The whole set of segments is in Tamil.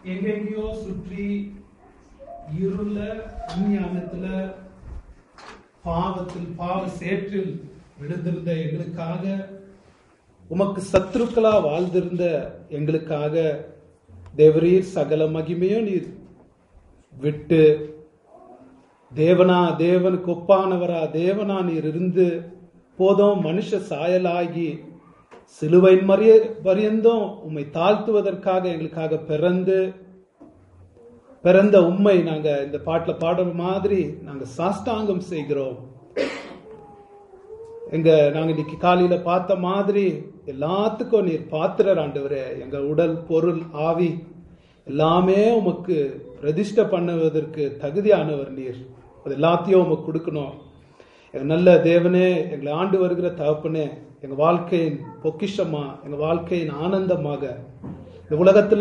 எங்கெங்கேயோ சுற்றி இருள அஞ்ஞானத்துல பாவத்தில் பாவ சேற்றில் விழுந்திருந்த எங்களுக்காக உமக்கு சத்துருக்களா வாழ்ந்திருந்த எங்களுக்காக தேவரீர் சகல மகிமையும் நீர் விட்டு தேவனா தேவனுக்கு ஒப்பானவரா தேவனா நீர் இருந்து போதும் மனுஷ சாயலாகி சிலுவையின் மறிய பரியந்தம் உம்மை தாழ்த்துவதற்காக எங்களுக்காக பிறந்து பிறந்த உண்மை நாங்க இந்த பாட்டுல பாடுற மாதிரி நாங்க சாஷ்டாங்கம் செய்கிறோம் எங்க நாங்க இன்னைக்கு காலையில பார்த்த மாதிரி எல்லாத்துக்கும் நீர் பாத்திரர் ஆண்டவரே எங்க உடல் பொருள் ஆவி எல்லாமே உமக்கு பிரதிஷ்டை பண்ணுவதற்கு தகுதியானவர் நீர் அது எல்லாத்தையும் உமக்கு கொடுக்கணும் எங்க நல்ல தேவனே எங்களை ஆண்டு வருகிற தகப்பனே எங்க வாழ்க்கையின் பொக்கிஷமா எங்க வாழ்க்கையின் ஆனந்தமாக இந்த உலகத்துல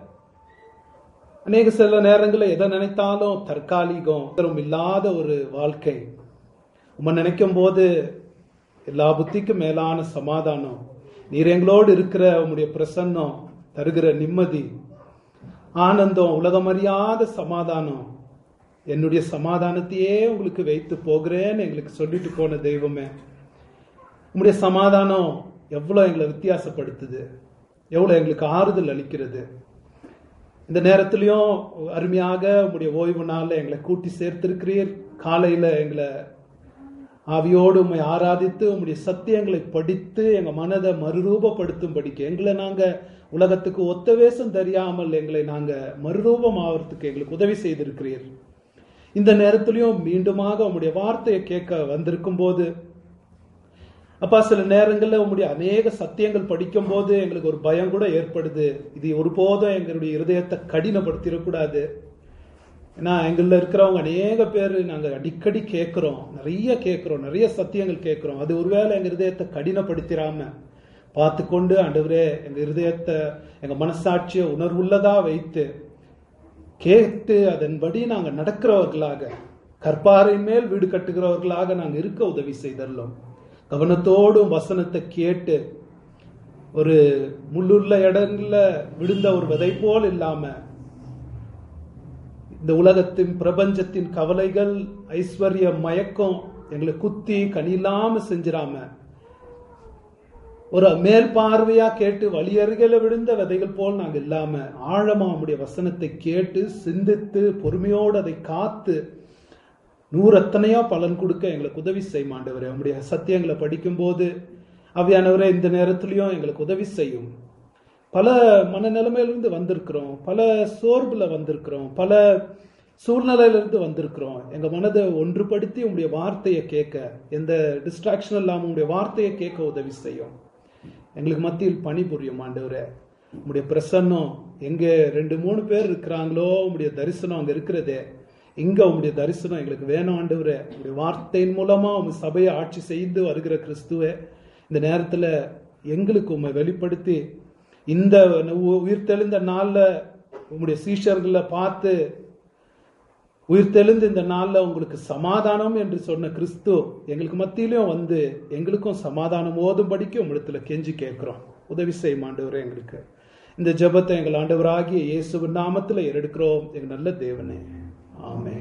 அநேக சில நேரங்களில் எதை நினைத்தாலும் தற்காலிகம் உத்தரம் இல்லாத ஒரு வாழ்க்கை உம்மை நினைக்கும் போது எல்லா புத்திக்கும் மேலான சமாதானம் நீர் எங்களோடு இருக்கிற உம்முடைய பிரசன்னம் தருகிற நிம்மதி ஆனந்தம் உலகமறியாத சமாதானம் என்னுடைய சமாதானத்தையே உங்களுக்கு வைத்து போகிறேன்னு எங்களுக்கு சொல்லிட்டு போன தெய்வமே உம்முடைய சமாதானம் எவ்வளோ எங்களை வித்தியாசப்படுத்துது எவ்வளோ எங்களுக்கு ஆறுதல் அளிக்கிறது இந்த நேரத்திலையும் அருமையாக உங்களுடைய ஓய்வு நாளில் எங்களை கூட்டி சேர்த்திருக்கிறீர் காலையில் எங்களை ஆவியோடு உண்மை ஆராதித்து உங்களுடைய சத்தியங்களை படித்து எங்கள் மனதை மறுரூபப்படுத்தும்படிக்கு எங்களை நாங்கள் உலகத்துக்கு ஒத்த வேஷம் தெரியாமல் எங்களை நாங்கள் மறுரூபம் ஆகிறதுக்கு எங்களுக்கு உதவி செய்திருக்கிறீர் இந்த நேரத்திலையும் மீண்டுமாக உங்களுடைய வார்த்தையை கேட்க வந்திருக்கும் போது அப்பா சில நேரங்களில் உங்களுடைய அநேக சத்தியங்கள் படிக்கும் போது எங்களுக்கு ஒரு பயம் கூட ஏற்படுது இது ஒருபோதும் எங்களுடைய இருதயத்தை கடினப்படுத்திடக்கூடாது ஏன்னா எங்களில் இருக்கிறவங்க அநேக பேர் நாங்கள் அடிக்கடி கேட்குறோம் நிறைய கேட்குறோம் நிறைய சத்தியங்கள் கேட்குறோம் அது ஒருவேளை எங்கள் இருதயத்தை கடினப்படுத்திடாம பார்த்து கொண்டு ஆண்டவரே எங்கள் இருதயத்தை எங்கள் மனசாட்சியை உணர்வுள்ளதா வைத்து கேட்டு அதன்படி நாங்கள் நடக்கிறவர்களாக கற்பாரின் மேல் வீடு கட்டுகிறவர்களாக நாங்கள் இருக்க உதவி செய்தள்ளோம் கவனத்தோடும் வசனத்தை கேட்டு ஒரு முள்ளுள்ள இடங்கள்ல விழுந்த ஒரு விதை போல் இல்லாம இந்த உலகத்தின் பிரபஞ்சத்தின் கவலைகள் ஐஸ்வர்ய மயக்கம் எங்களை குத்தி கனியில்லாம செஞ்சிடாம ஒரு மேல் பார்வையா கேட்டு வழியருகில விழுந்த விதைகள் போல் நாங்க இல்லாம ஆழமா நம்முடைய வசனத்தை கேட்டு சிந்தித்து பொறுமையோடு அதை காத்து நூறு எத்தனையோ பலன் கொடுக்க எங்களுக்கு உதவி செய்ய மாண்டவரே உங்களுடைய சத்தியங்களை படிக்கும்போது அவையானவரே இந்த நேரத்திலையும் எங்களுக்கு உதவி செய்யும் பல மனநிலைமையிலிருந்து வந்திருக்கிறோம் பல சோர்வுல வந்திருக்கிறோம் பல சூழ்நிலையிலிருந்து வந்திருக்கிறோம் எங்க மனதை ஒன்றுபடுத்தி உங்களுடைய வார்த்தையை கேட்க எந்த டிஸ்ட்ராக்ஷன் இல்லாம உங்களுடைய வார்த்தையை கேட்க உதவி செய்யும் எங்களுக்கு மத்தியில் பணிபுரியும் ஆண்டவரே உங்களுடைய பிரசன்னம் எங்க ரெண்டு மூணு பேர் இருக்கிறாங்களோ உங்களுடைய தரிசனம் அங்க இருக்கிறதே இங்க உங்களுடைய தரிசனம் எங்களுக்கு வேணும் ஆண்டவரே உங்களுடைய வார்த்தையின் மூலமா உங்க சபையை ஆட்சி செய்து வருகிற கிறிஸ்துவே இந்த நேரத்துல எங்களுக்கு உண்மை வெளிப்படுத்தி இந்த உயிர்த்தெழுந்த நாள்ல உங்களுடைய சீஷர்களை பார்த்து உயிர்த்தெழுந்து இந்த நாள்ல உங்களுக்கு சமாதானம் என்று சொன்ன கிறிஸ்து எங்களுக்கு மத்தியிலும் வந்து எங்களுக்கும் சமாதானம் ஓதும்படிக்கு உங்களிடத்துல கெஞ்சி கேட்கிறோம் உதவி செய்யும் ஆண்டவரே எங்களுக்கு இந்த ஜெபத்தை எங்கள் ஆண்டவராகிய இயேசுவின் நாமத்துல ஏறெடுக்கிறோம் எங்க நல்ல தேவனே ஆமே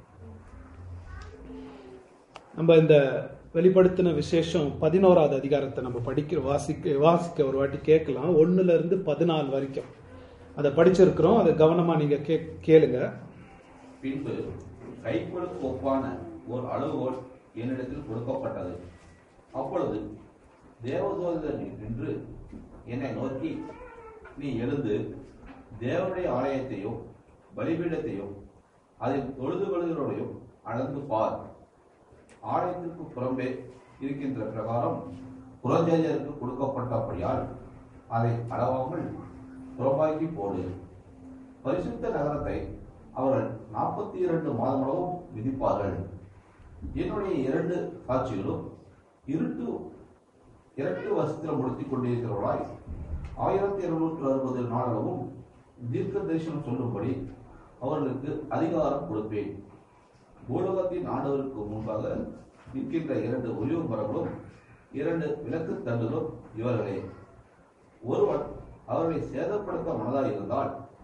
நம்ம இந்த வெளிப்படுத்தின விசேஷம் பதினோராவது அதிகாரத்தை நம்ம படிக்க வாசிக்க வாசிக்க ஒரு வாட்டி கேட்கலாம் ஒண்ணுல இருந்து பதினாலு வரைக்கும் அதை படிச்சிருக்கிறோம் அதை கவனமா நீங்க கே கேளுங்க பின்பு கைப்பொழுக்கு ஒப்பான ஒரு அளவுகோல் என்னிடத்தில் கொடுக்கப்பட்டது அப்பொழுது தேவதூதன் நின்று என்னை நோக்கி நீ எழுந்து தேவனுடைய ஆலயத்தையும் பலிபீடத்தையும் அதில் தொழுது கொள்கிறோரையும் அளந்து பார் ஆலயத்திற்கு புறம்பே இருக்கின்ற பிரகாரம் புறஞ்சேயருக்கு கொடுக்கப்பட்டபடியால் அதை அளவாமல் புறம்பாக்கி போடு பரிசுத்த நகரத்தை அவர்கள் நாற்பத்தி இரண்டு மாதங்களும் விதிப்பார்கள் என்னுடைய இரண்டு காட்சிகளும் இருட்டு இரட்டு வஸ்திரம் உடுத்திக் கொண்டிருக்கிறவர்களாய் ஆயிரத்தி இருநூற்று அறுபது நாளளவும் தீர்க்க தரிசனம் சொல்லும்படி அவர்களுக்கு அதிகாரம் கொடுப்பேன் பூலோகத்தின் ஆண்டவருக்கு முன்பாக நிற்கின்ற இரண்டு ஒளிவு மரங்களும் இரண்டு விளக்கு தண்டுகளும் இவர்களே ஒருவன் அவர்களை சேதப்படுத்த மனதாய் இருந்தால்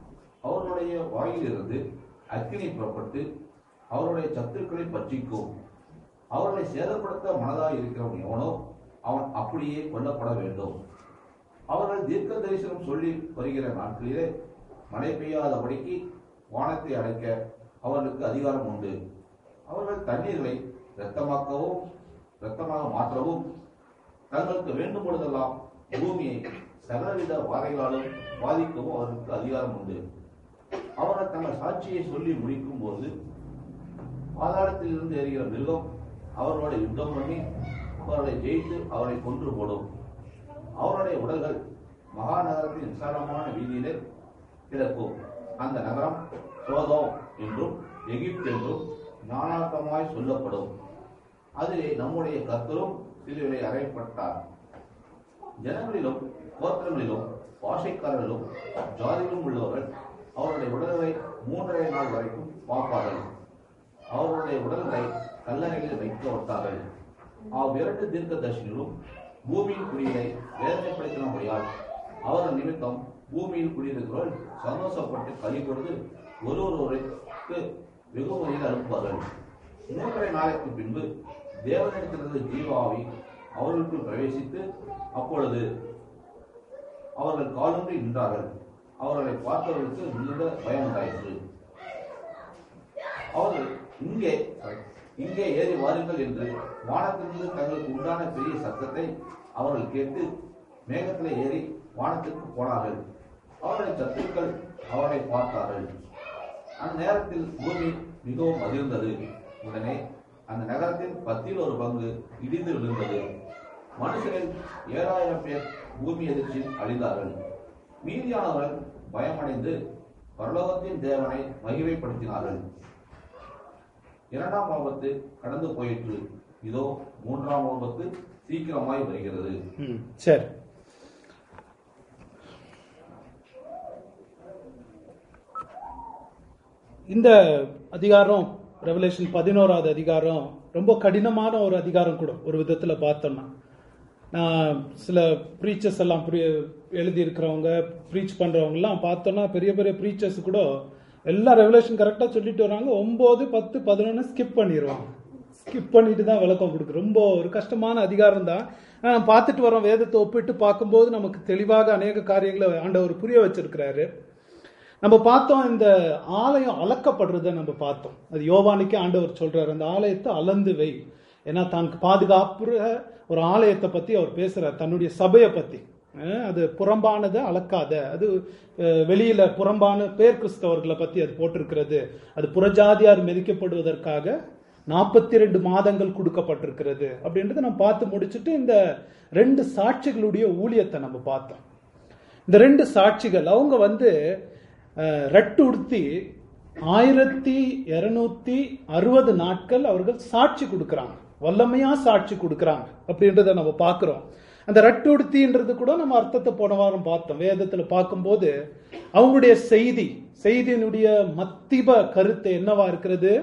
அவர்களுடைய வாயிலிருந்து அக்கினி புறப்பட்டு அவருடைய சத்துருக்களை பற்றிக்கும் அவர்களை சேதப்படுத்த மனதாய் இருக்கிறவன் எவனோ அவன் அப்படியே கொல்லப்பட வேண்டும் அவர்கள் தீர்க்க தரிசனம் சொல்லி வருகிற நாட்களிலே மழை பெய்யாதபடிக்கு வானத்தை அடைக்க அவர்களுக்கு அதிகாரம் உண்டு அவர்கள் தண்ணீர்களை இரத்தமாக்கவும் இரத்தமாக மாற்றவும் தங்களுக்கு வேண்டும் பொழுதெல்லாம் பூமியை சகலவித வாதைகளாலும் பாதிக்கவும் அவர்களுக்கு அதிகாரம் உண்டு அவர்கள் தங்கள் சாட்சியை சொல்லி முடிக்கும் போது பாதாளத்தில் இருந்து எறிகிற மிருகம் அவர்களோட யுத்தம் பண்ணி அவர்களை ஜெயித்து அவரை கொன்று போடும் அவருடைய உடல்கள் மகாநகரத்தின் விசாலமான வீதியிலே கிடக்கும் அந்த நகரம் சோதோம் என்றும் எகிப்து என்றும் ஞானார்த்தமாய் சொல்லப்படும் அதிலே நம்முடைய கர்த்தரும் சிலுவிலே அறையப்பட்டார் ஜனங்களிலும் கோத்திரங்களிலும் பாஷைக்காரர்களும் ஜாதியிலும் உள்ளவர்கள் அவருடைய உடல்களை மூன்றரை நாள் வரைக்கும் பார்ப்பார்கள் அவருடைய உடல்களை கல்லறைகளில் வைக்க விட்டார்கள் அவ்விரண்டு தீர்க்கதர்ஷிகளும் பூமியின் குடியை வேதனைப்படுத்தினபடியால் அவர்கள் நிமித்தம் பூமியில் குடியிருக்கிறவர்கள் சந்தோஷப்பட்டு களி கொடுத்து ஒரு ஒருவருக்கு வெகுமதியில் அனுப்புவார்கள் மூன்றரை நாளைக்கு பின்பு தேவனிடத்திலிருந்து ஜீவாவி அவர்களுக்குள் பிரவேசித்து அப்பொழுது அவர்கள் காலூன்றி நின்றார்கள் அவர்களை பார்த்தவர்களுக்கு மிகுந்த பயம் உண்டாயிற்று அவர்கள் இங்கே இங்கே ஏறி வாருங்கள் என்று வானத்திலிருந்து தங்களுக்கு உண்டான பெரிய சத்தத்தை அவர்கள் கேட்டு மேகத்திலே ஏறி வானத்திற்கு போனார்கள் அவருடைய சத்துக்கள் அவரை பார்த்தார்கள் அந்நேரத்தில் பூமி மிகவும் அதிர்ந்தது உடனே அந்த நகரத்தின் பத்தில் ஒரு பங்கு இடிந்து விழுந்தது மனுஷரில் ஏழாயிரம் பேர் பூமி எதிர்ச்சியில் அழிந்தார்கள் மீதியானவர்கள் பயமடைந்து பரலோகத்தின் தேவனை மகிமைப்படுத்தினார்கள் இரண்டாம் ஆபத்து கடந்து போயிற்று இதோ மூன்றாம் ஆபத்து சீக்கிரமாய் வருகிறது ம், சரி இந்த அதிகாரம் ரெவலேஷன் பதினோராவது அதிகாரம் ரொம்ப கடினமான ஒரு அதிகாரம் கூட ஒரு விதத்துல பார்த்தோம்னா நான் சில ப்ரீச்சர்ஸ் எல்லாம் எழுதி இருக்கிறவங்க ப்ரீச் பண்றவங்க எல்லாம் பார்த்தோம்னா பெரிய பெரிய ப்ரீச்சர்ஸ் கூட எல்லாம் ரெவலேஷன் கரெக்டா சொல்லிட்டு வராங்க ஒன்பது பத்து பதினொன்னு ஸ்கிப் பண்ணிடுவாங்க ஸ்கிப் பண்ணிட்டு தான் விளக்கம் கொடுக்கு ரொம்ப ஒரு கஷ்டமான அதிகாரம் தான் ஆனா, நம்ம பார்த்துட்டு வரோம் வேதத்தை ஒப்பிட்டு பார்க்கும்போது நமக்கு தெளிவாக அநேக காரியங்களை ஆண்டவர் புரிய வச்சிருக்கிறாரு நம்ம பார்த்தோம் இந்த ஆலயம் அளக்கப்படுறத நம்ம பார்த்தோம் அது யோவானுக்கே ஆண்டவர் சொல்றாரு அந்த ஆலயத்தை அளந்து வை ஏன்னா தனக்கு பாதுகாப்புற ஒரு ஆலயத்தை பத்தி அவர் பேசுறார் தன்னுடைய சபையை பத்தி அஹ் அது புறம்பானதை அளக்காத அது அஹ், வெளியில புறம்பான பேர் கிறிஸ்தவர்களை பத்தி அது போட்டிருக்கிறது அது புறஜாதியார் மெதிக்கப்படுவதற்காக நாற்பத்தி ரெண்டு மாதங்கள் கொடுக்கப்பட்டிருக்கிறது அப்படின்றத நம்ம பார்த்து முடிச்சுட்டு இந்த ரெண்டு சாட்சிகளுடைய ஊழியத்தை நம்ம பார்த்தோம் இந்த ரெண்டு சாட்சிகள் அவங்க வந்து அஹ், ரெட்டு உடுத்தி ஆயிரத்தி இருநூத்தி அறுபது நாட்கள் அவர்கள் சாட்சி கொடுக்கறாங்க வல்லமையா சாட்சி கொடுக்கறாங்க அப்படின்றத நம்ம பார்க்கிறோம் அந்த ரெட்டு உடுத்தின்றது கூட நம்ம அர்த்தத்தை போன வாரம் பார்த்தோம் வேதத்துல பார்க்கும்போது அவங்களுடைய செய்தி செய்தியினுடைய மத்திப கருத்து என்னவா இருக்கிறது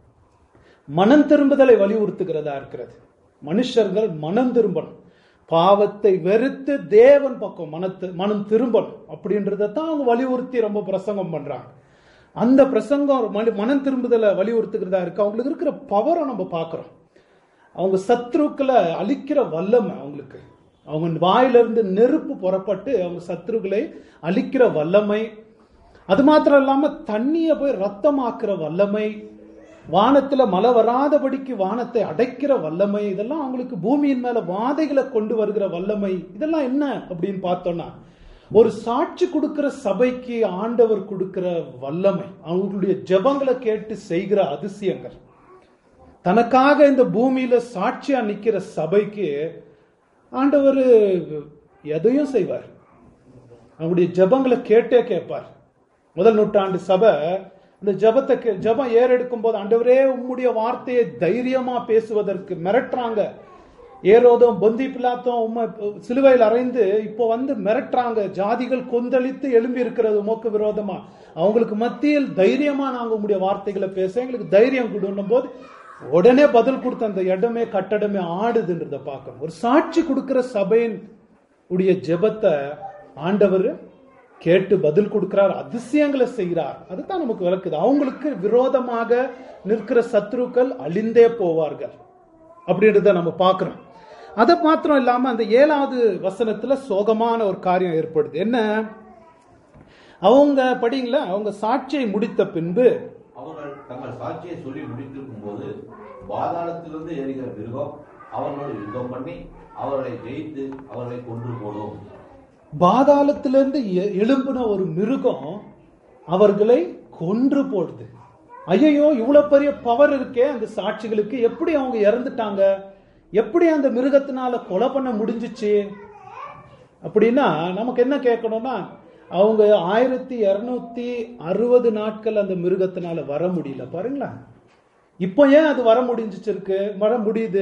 மனம் திரும்புதலை வலியுறுத்துகிறதா இருக்கிறது மனுஷர்கள் மனம் திரும்பணும் பாவத்தை வெறுத்து தேவன் பக்கம் மனத்து மனம் திரும்பணும் அப்படின்றத தான் அவங்க வலியுறுத்தி ரொம்ப பிரசங்கம் பண்றாங்க அந்த பிரசங்கம் மனி- மனம் திரும்புதலை வலியுறுத்துகிறதா இருக்கு அவங்களுக்கு இருக்கிற பவரை நம்ம பார்க்கிறோம் அவங்க சத்ருக்களை அழிக்கிற வல்லமை அவங்களுக்கு அவங்க வாயிலிருந்து நெருப்பு புறப்பட்டு அவங்க சத்ருக்களை அழிக்கிற வல்லமை அது மாத்திரம் இல்லாம தண்ணியை போய் ரத்தமாக்குற வல்லமை வானத்துல மழை வராதபடிக்கு வானத்தை அடைக்கிற வல்லமை இதெல்லாம் அவங்களுக்கு பூமியின் மேல வாதைகளை கொண்டு வருகிற வல்லமை இதெல்லாம் என்ன அப்படின்னு பார்த்தோம்னா ஒரு சாட்சி கொடுக்கிற சபைக்கு ஆண்டவர் கொடுக்கிற வல்லமை அவங்களுடைய ஜெபங்களை கேட்டு செய்கிற அதிசயங்கள் தனக்காக இந்த பூமியில சாட்சியா நிக்கிற சபைக்கு ஆண்டவர் எதையும் செய்வார் அவங்களுடைய ஜெபங்களை கேட்டே கேட்பார் முதல் நூற்றாண்டு சபை இந்த ஜெபத்தை கே- ஜெபம் ஏறெடுக்கும் போது ஆண்டவரே உம்முடைய வார்த்தையை தைரியமா பேசுவதற்கு மிரட்டுறாங்க ஏரோதும் பொந்தி பிலாத்தும் உம்மை சிலுவையில் அறைந்து இப்போ வந்து மிரட்டுறாங்க ஜாதிகள் கொந்தளித்து எழும்பி இருக்கிறது உமக்கு விரோதமா அவங்களுக்கு மத்தியில் தைரியமா நாங்க உம்முடைய வார்த்தைகளை பேச எங்களுக்கு தைரியம் கொடுன்னும் போது உடனே பதில் கொடுத்த அந்த இடமே கட்டடமே ஆடுதுன்றத பார்க்கணும் ஒரு சாட்சி கொடுக்கிற சபையின் உடைய ஜெபத்தை ஆண்டவர் கேட்டு பதில் கொடுக்கிறார் அதிசயங்களை செய்கிறார் அதுதான் நமக்கு விளக்குது அவங்களுக்கு விரோதமாக நிற்கிற சத்ருக்கள் அழிந்தே போவார்கள் அப்படின்றத நம்ம பார்க்கிறோம் அதை மாத்திரம் இல்லாம அந்த ஏழாவது வசனத்துல சோகமான ஒரு காரியம் ஏற்படுது என்ன அவங்க படிங்களா அவங்க சாட்சியை முடித்த பின்பு அவர்கள் தங்கள் சாட்சியை சொல்லி முடித்திருக்கும் போது பாதாளத்திலிருந்து ஏறுகிற மிருகம் அவர்களோடு யுத்தம் பண்ணி அவர்களை ஜெயித்து அவர்களை கொன்று போடும் பாதாளத்திலிருந்து எ- எழும்பின ஒரு மிருகம் அவர்களை கொன்று போடுது ஐயோ இவ்வளவு பெரிய பவர் இருக்கே அந்த சாட்சிகளுக்கு எப்படி அவங்க இறந்துட்டாங்க எப்படி அந்த மிருகத்தினால கொலை பண்ண முடிஞ்சிச்சு அப்படின்னா நமக்கு என்ன கேட்கணும்னா அவங்க ஆயிரத்தி இருநூத்தி அறுபது நாட்கள் அந்த மிருகத்தினால வர முடியல பாருங்களா இப்போ ஏன் அது வர முடிஞ்சிச்சிருக்கு வர முடியுது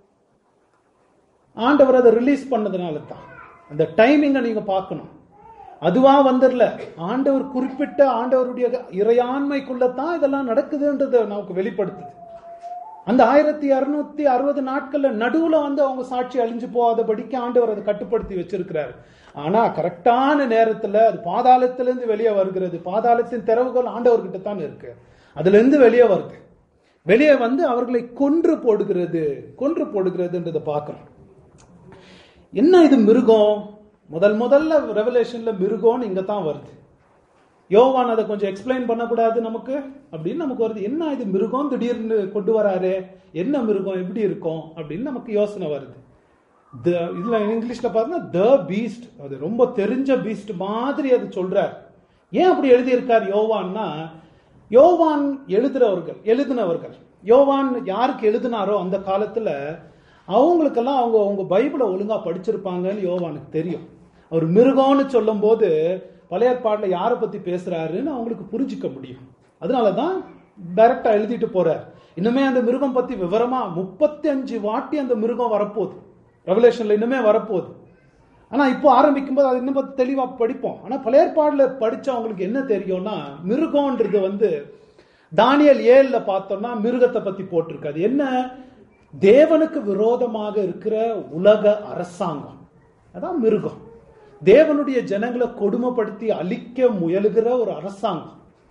ஆண்டவர் அதை ரிலீஸ் பண்ணதுனால தான் அந்த டைமிங்கை நீங்க பார்க்கணும் அதுவா வந்துடல ஆண்டவர் குறிப்பிட்ட ஆண்டவருடைய இறையாண்மைக்குள்ள தான் இதெல்லாம் நடக்குதுன்றதை நமக்கு வெளிப்படுத்துது அந்த ஆயிரத்தி அறுநூத்தி அறுபது நாட்கள்ல நடுவுல வந்து அவங்க சாட்சி அழிஞ்சு போகாதபடிக்கு ஆண்டவர் அதை கட்டுப்படுத்தி வச்சிருக்கிறாரு ஆனா கரெக்டான நேரத்துல அது பாதாளத்திலிருந்து வெளியே வருகிறது பாதாளத்தின் திறவுகள் ஆண்டவர்கிட்ட தான் இருக்கு அதுல இருந்து வெளியே வருது வெளியே வந்து அவர்களை கொன்று போடுகிறது கொன்று போடுகிறதுன்றதை பார்க்கிறோம் என்ன இது மிருகம் முதல் முதல்ல ரெவலேஷன்ல மிருகம்னு இங்க தான் வருது யோவான் அதை கொஞ்சம் எக்ஸ்பிளைன் பண்ணக்கூடாது நமக்கு அப்படின்னு நமக்கு வருது என்ன இது மிருகம் திடீர்னு கொண்டு வராரு என்ன மிருகம் எப்படி இருக்கும் அப்படின்னு நமக்கு யோசனை வருது த இதுல இங்கிலீஷ்ல பார்த்தீங்கன்னா த பீஸ்ட் அது ரொம்ப தெரிஞ்ச பீஸ்ட் மாதிரி அது சொல்றார் ஏன் அப்படி எழுதியிருக்கார் யோவான்னா யோவான் எழுதுறவர்கள் எழுதினவர்கள் யோவான் யாருக்கு எழுதினாரோ அந்த காலத்துல அவங்களுக்கெல்லாம் அவங்க அவங்க பைபிளை ஒழுங்கா படிச்சிருப்பாங்கன்னு யோவானுக்கு தெரியும் அவர் மிருகம்னு சொல்லும்போது பழைய ஏற்பாடுல யாரை பத்தி பேசுறாருன்னு அவங்களுக்கு புரிஞ்சுக்க முடியும் அதனாலதான் டைரக்டா எழுதிட்டு போறார் இன்னுமே அந்த மிருகம் பத்தி விவரமா முப்பத்தி அஞ்சு வாட்டி அந்த மிருகம் வரப்போகுது ரெவலேஷன்ல இன்னுமே வரப்போகுது ஆனா இப்போ ஆரம்பிக்கும் போது அது இன்னும் பத்தி தெளிவா படிப்போம் ஆனா பழைய ஏற்பாடுல படிச்சவங்களுக்கு என்ன தெரியும்னா மிருகம்ன்றது வந்து தானியல் ஏழுல பார்த்தோம்னா மிருகத்தை பத்தி போட்டிருக்கு அது என்ன தேவனுக்கு விரோதமாக இருக்கிற உலக அரசாங்கம் அதான் மிருகம் தேவனுடைய ஜனங்களை கொடுமைப்படுத்தி அழிக்க முயலுகிற ஒரு அரசாங்கம்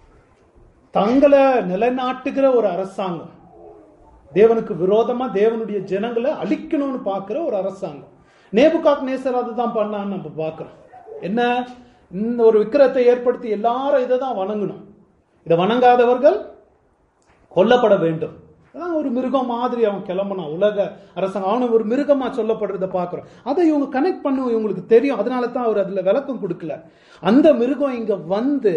தங்களை நிலைநாட்டுகிற ஒரு அரசாங்கம் தேவனுக்கு விரோதமா தேவனுடைய ஜனங்களை அழிக்கணும்னு பார்க்கிற ஒரு அரசாங்கம் நேபுகாக் நேசர் அதுதான் பண்ணான்னு நம்ம பார்க்கிறோம் என்ன இந்த ஒரு விக்கிரத்தை ஏற்படுத்தி எல்லாரும் இதை தான் வணங்கணும் இதை வணங்காதவர்கள் கொல்லப்பட வேண்டும் அதான் ஒரு மிருகம் மாதிரி அவன் கிளம்புனான் உலக அரசாங்கம் அவனு ஒரு மிருகமா சொல்லப்படுறத பார்க்கிறோம் அதை இவங்க கனெக்ட் பண்ண இவங்களுக்கு தெரியும் அதனால தான் அவர் அதுல விளக்கம் கொடுக்கல அந்த மிருகம் இங்க வந்து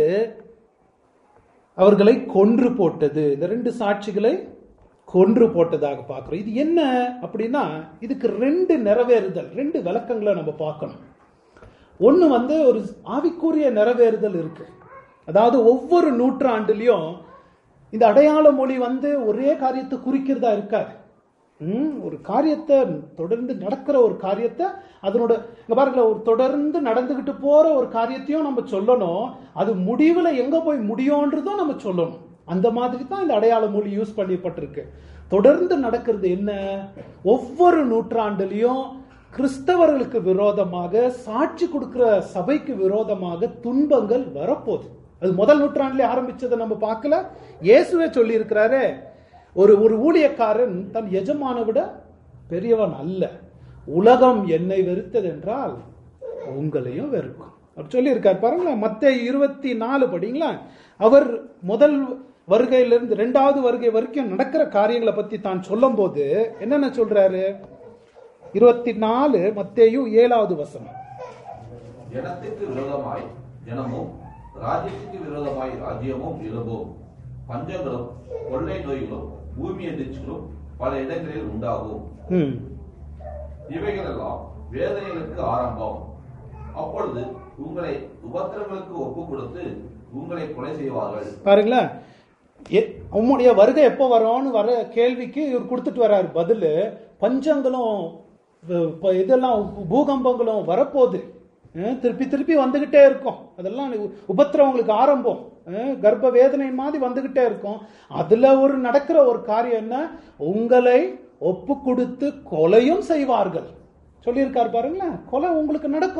அவர்களை கொன்று போட்டது இந்த ரெண்டு சாட்சிகளை கொன்று போட்டதாக பார்க்கிறோம் இது என்ன அப்படின்னா இதுக்கு ரெண்டு நிறைவேறுதல் ரெண்டு விளக்கங்களை நம்ம பார்க்கணும் ஒண்ணு வந்து ஒரு ஆவிக்குரிய நிறைவேறுதல் இருக்கு அதாவது ஒவ்வொரு நூற்றாண்டுலயும் இந்த அடையாள மொழி வந்து ஒரே காரியத்தை குறிக்கிறதா இருக்காது ம், ஒரு காரியத்தை தொடர்ந்து நடக்கிற ஒரு காரியத்தை அதனோட இங்க பாருங்களேன் ஒரு தொடர்ந்து நடந்துகிட்டு போற ஒரு காரியத்தையும் நம்ம சொல்லணும் அது முடிவுல எங்க போய் முடியும்ன்றதும் நம்ம சொல்லணும் அந்த மாதிரி தான் இந்த அடையாள மொழி யூஸ் பண்ணப்பட்டிருக்கு தொடர்ந்து நடக்கிறது என்ன ஒவ்வொரு நூற்றாண்டுலயும் கிறிஸ்தவர்களுக்கு விரோதமாக சாட்சி கொடுக்கிற சபைக்கு விரோதமாக துன்பங்கள் வரப்போகுது அது முதல் நூற்றாண்டுல ஆரம்பிச்சதை நம்ம பார்க்கல இயேசுவே சொல்லி இருக்கிறாரே ஒரு ஒரு ஊழியக்காரன் தன் எஜமான விட பெரியவன் அல்ல உலகம் என்னை வெறுத்தது என்றால் உங்களையும் வெறுக்கும் அப்படி சொல்லியிருக்கார் பாருங்களேன் மத்த இருபத்தி நாலு படிங்களா அவர் முதல் வருகையிலிருந்து ரெண்டாவது வருகை வரைக்கும் நடக்கிற காரியங்களை பத்தி தான் சொல்லும் போது என்னென்ன சொல்றாரு இருபத்தி நாலு மத்தேயு ஏழாவது வசனம் ஜனத்துக்கு விரோதமாய் ஜனமும் ராஜ்யத்துக்கு விரோதமாய் ராஜ்யமும் எழும்பும் பஞ்சங்களும் கொள்ளை நோய்களும் பூமி எதிர்ச்சிகளும் பல இடங்களில் உண்டாகும் ம் இவைகளெல்லாம் வேதனைகளுக்கு ஆரம்பம் அப்பொழுது உங்களை உபத்திரங்களுக்கு ஒப்புக் கொடுத்து உங்களை கொலை செய்வார்கள் பாருங்களேன் எ- உம்முடைய வருகை எப்போ வரும்னு வர கேள்விக்கு இவர் கொடுத்துட்டு வர்றாரு பதில் பஞ்சங்களும் வ- ப- இதெல்லாம் பூகம்பங்களும் வரப்போகுது அஹ் திருப்பி திருப்பி வந்துகிட்டே இருக்கும் அதெல்லாம் உ- உபத்திரவங்களுக்கு ஆரம்பம் அஹ் கர்ப்ப வேதனை மாதிரி வந்துகிட்டே இருக்கும் அதுல ஒரு நடக்கிற ஒரு காரியம் என்ன உங்களை ஒப்பு கொடுத்து கொலையும் செய்வார்கள் சொல்லியிருக்கார் பாருங்களேன் கொலை உங்களுக்கு நடக்கும்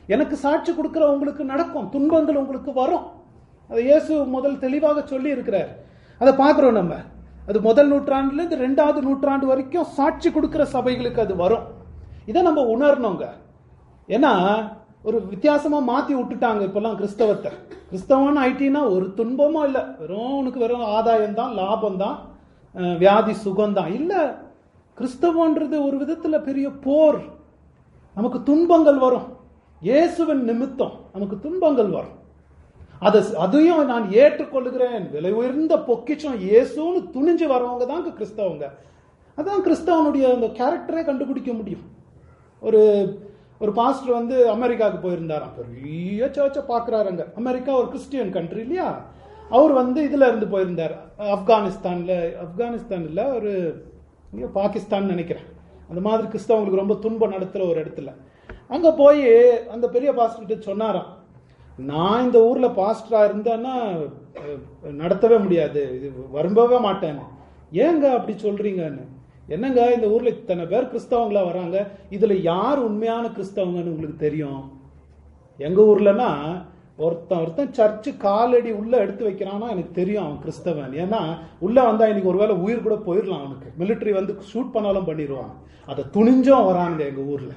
எனக்கு சாட்சி கொடுக்கிற உங்களுக்கு நடக்கும் துன்பங்கள் உங்களுக்கு வரும் அதை இயேசு முதல் தெளிவாக சொல்லி இருக்கிறார் அதை பார்க்கிறோம் நம்ம அது முதல் நூற்றாண்டுல இருந்து ரெண்டாவது நூற்றாண்டு வரைக்கும் சாட்சி கொடுக்கிற சபைகளுக்கு அது வரும் இதை நம்ம உணரணுங்க ஏன்னா ஒரு வித்தியாசமா மாத்தி விட்டுட்டாங்க இப்பெல்லாம் கிறிஸ்தவத்தை கிறிஸ்தவன் ஆயிட்டீங்கன்னா ஒரு துன்பமும் இல்லை வெறும் உனக்கு வெறும் ஆதாயம் தான் லாபம் தான் அஹ் வியாதி சுகம் தான் இல்ல கிறிஸ்தவன்றது ஒரு விதத்துல பெரிய போர் நமக்கு துன்பங்கள் வரும் இயேசுவின் நிமித்தம் நமக்கு துன்பங்கள் வரும் அது அதையும் நான் ஏற்றுக்கொள்கிறேன் விலை உயர்ந்த பொக்கிஷம் இயேசுன்னு துணிஞ்சு வரவங்க தாங்க கிறிஸ்தவங்க அதான் கிறிஸ்தவனுடைய அந்த கேரக்டரே கண்டுபிடிக்க முடியும் ஒரு ஒரு பாஸ்டர் வந்து அமெரிக்காவுக்கு போயிருந்தாராம் பெரிய சர்ச்சை பார்க்குறாருங்க அமெரிக்கா ஒரு கிறிஸ்டியன் கண்ட்ரி இல்லையா அவர் வந்து இதுல இருந்து போயிருந்தார் ஆப்கானிஸ்தான்ல ஆப்கானிஸ்தான் இல்ல ஒரு ஐயோ, பாகிஸ்தான் நினைக்கிறேன் அந்த மாதிரி கிறிஸ்தவங்களுக்கு ரொம்ப துன்பம் நடத்துற ஒரு இடத்துல அங்க போய் அந்த பெரிய பாஸ்டர் கிட்ட சொன்னாராம் நான் இந்த ஊர்ல பாஸ்டரா இருந்தேன்னா அஹ், நடத்தவே முடியாது இது வரும்பவே மாட்டேன்னு ஏங்க அப்படி சொல்றீங்கன்னு என்னங்க இந்த ஊர்ல இத்தனை பேர் கிறிஸ்தவங்களா வராங்க இதுல யார் உண்மையான கிறிஸ்தவங்கன்னு உங்களுக்கு தெரியும் எங்க ஊர்லனா ஒருத்தன் ஒருத்தன் சர்ச்சு காலடி உள்ள எடுத்து வைக்கிறான்னா எனக்கு தெரியும் அவன் கிறிஸ்தவன் ஏன்னா உள்ள வந்தா இன்னைக்கு ஒருவேளை உயிர் கூட போயிடலாம் அவனுக்கு மிலிட்டரி வந்து ஷூட் பண்ணாலும் பண்ணிடுவான் அதை துணிஞ்சும் வரானுங்க எங்க ஊர்ல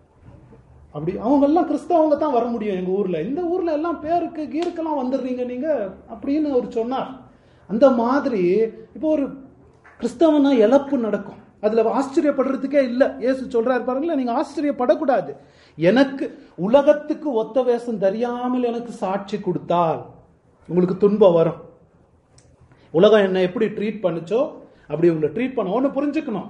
அப்படி அவங்க எல்லாம் கிறிஸ்தவங்க தான் வர முடியும் எங்க ஊர்ல இந்த ஊர்ல எல்லாம் பேருக்கு கீருக்கெல்லாம் வந்துடுறீங்க நீங்க அப்படின்னு அவர் சொன்னார் அந்த மாதிரி இப்போ ஒரு கிறிஸ்தவனா இழப்பு நடக்கும் அதுல ஆச்சரியப்படுறதுக்கே இல்ல இயேசு சொல்றாரு பாருங்களேன் நீங்க ஆச்சரியப்படக்கூடாது எனக்கு உலகத்துக்கு ஒத்த வேஷம் தெரியாமல் எனக்கு சாட்சி கொடுத்தால் உங்களுக்கு துன்பம் வரும் உலகம் என்ன எப்படி ட்ரீட் பண்ணுச்சோ அப்படி உங்களை ட்ரீட் பண்ண ஒன்று புரிஞ்சுக்கணும்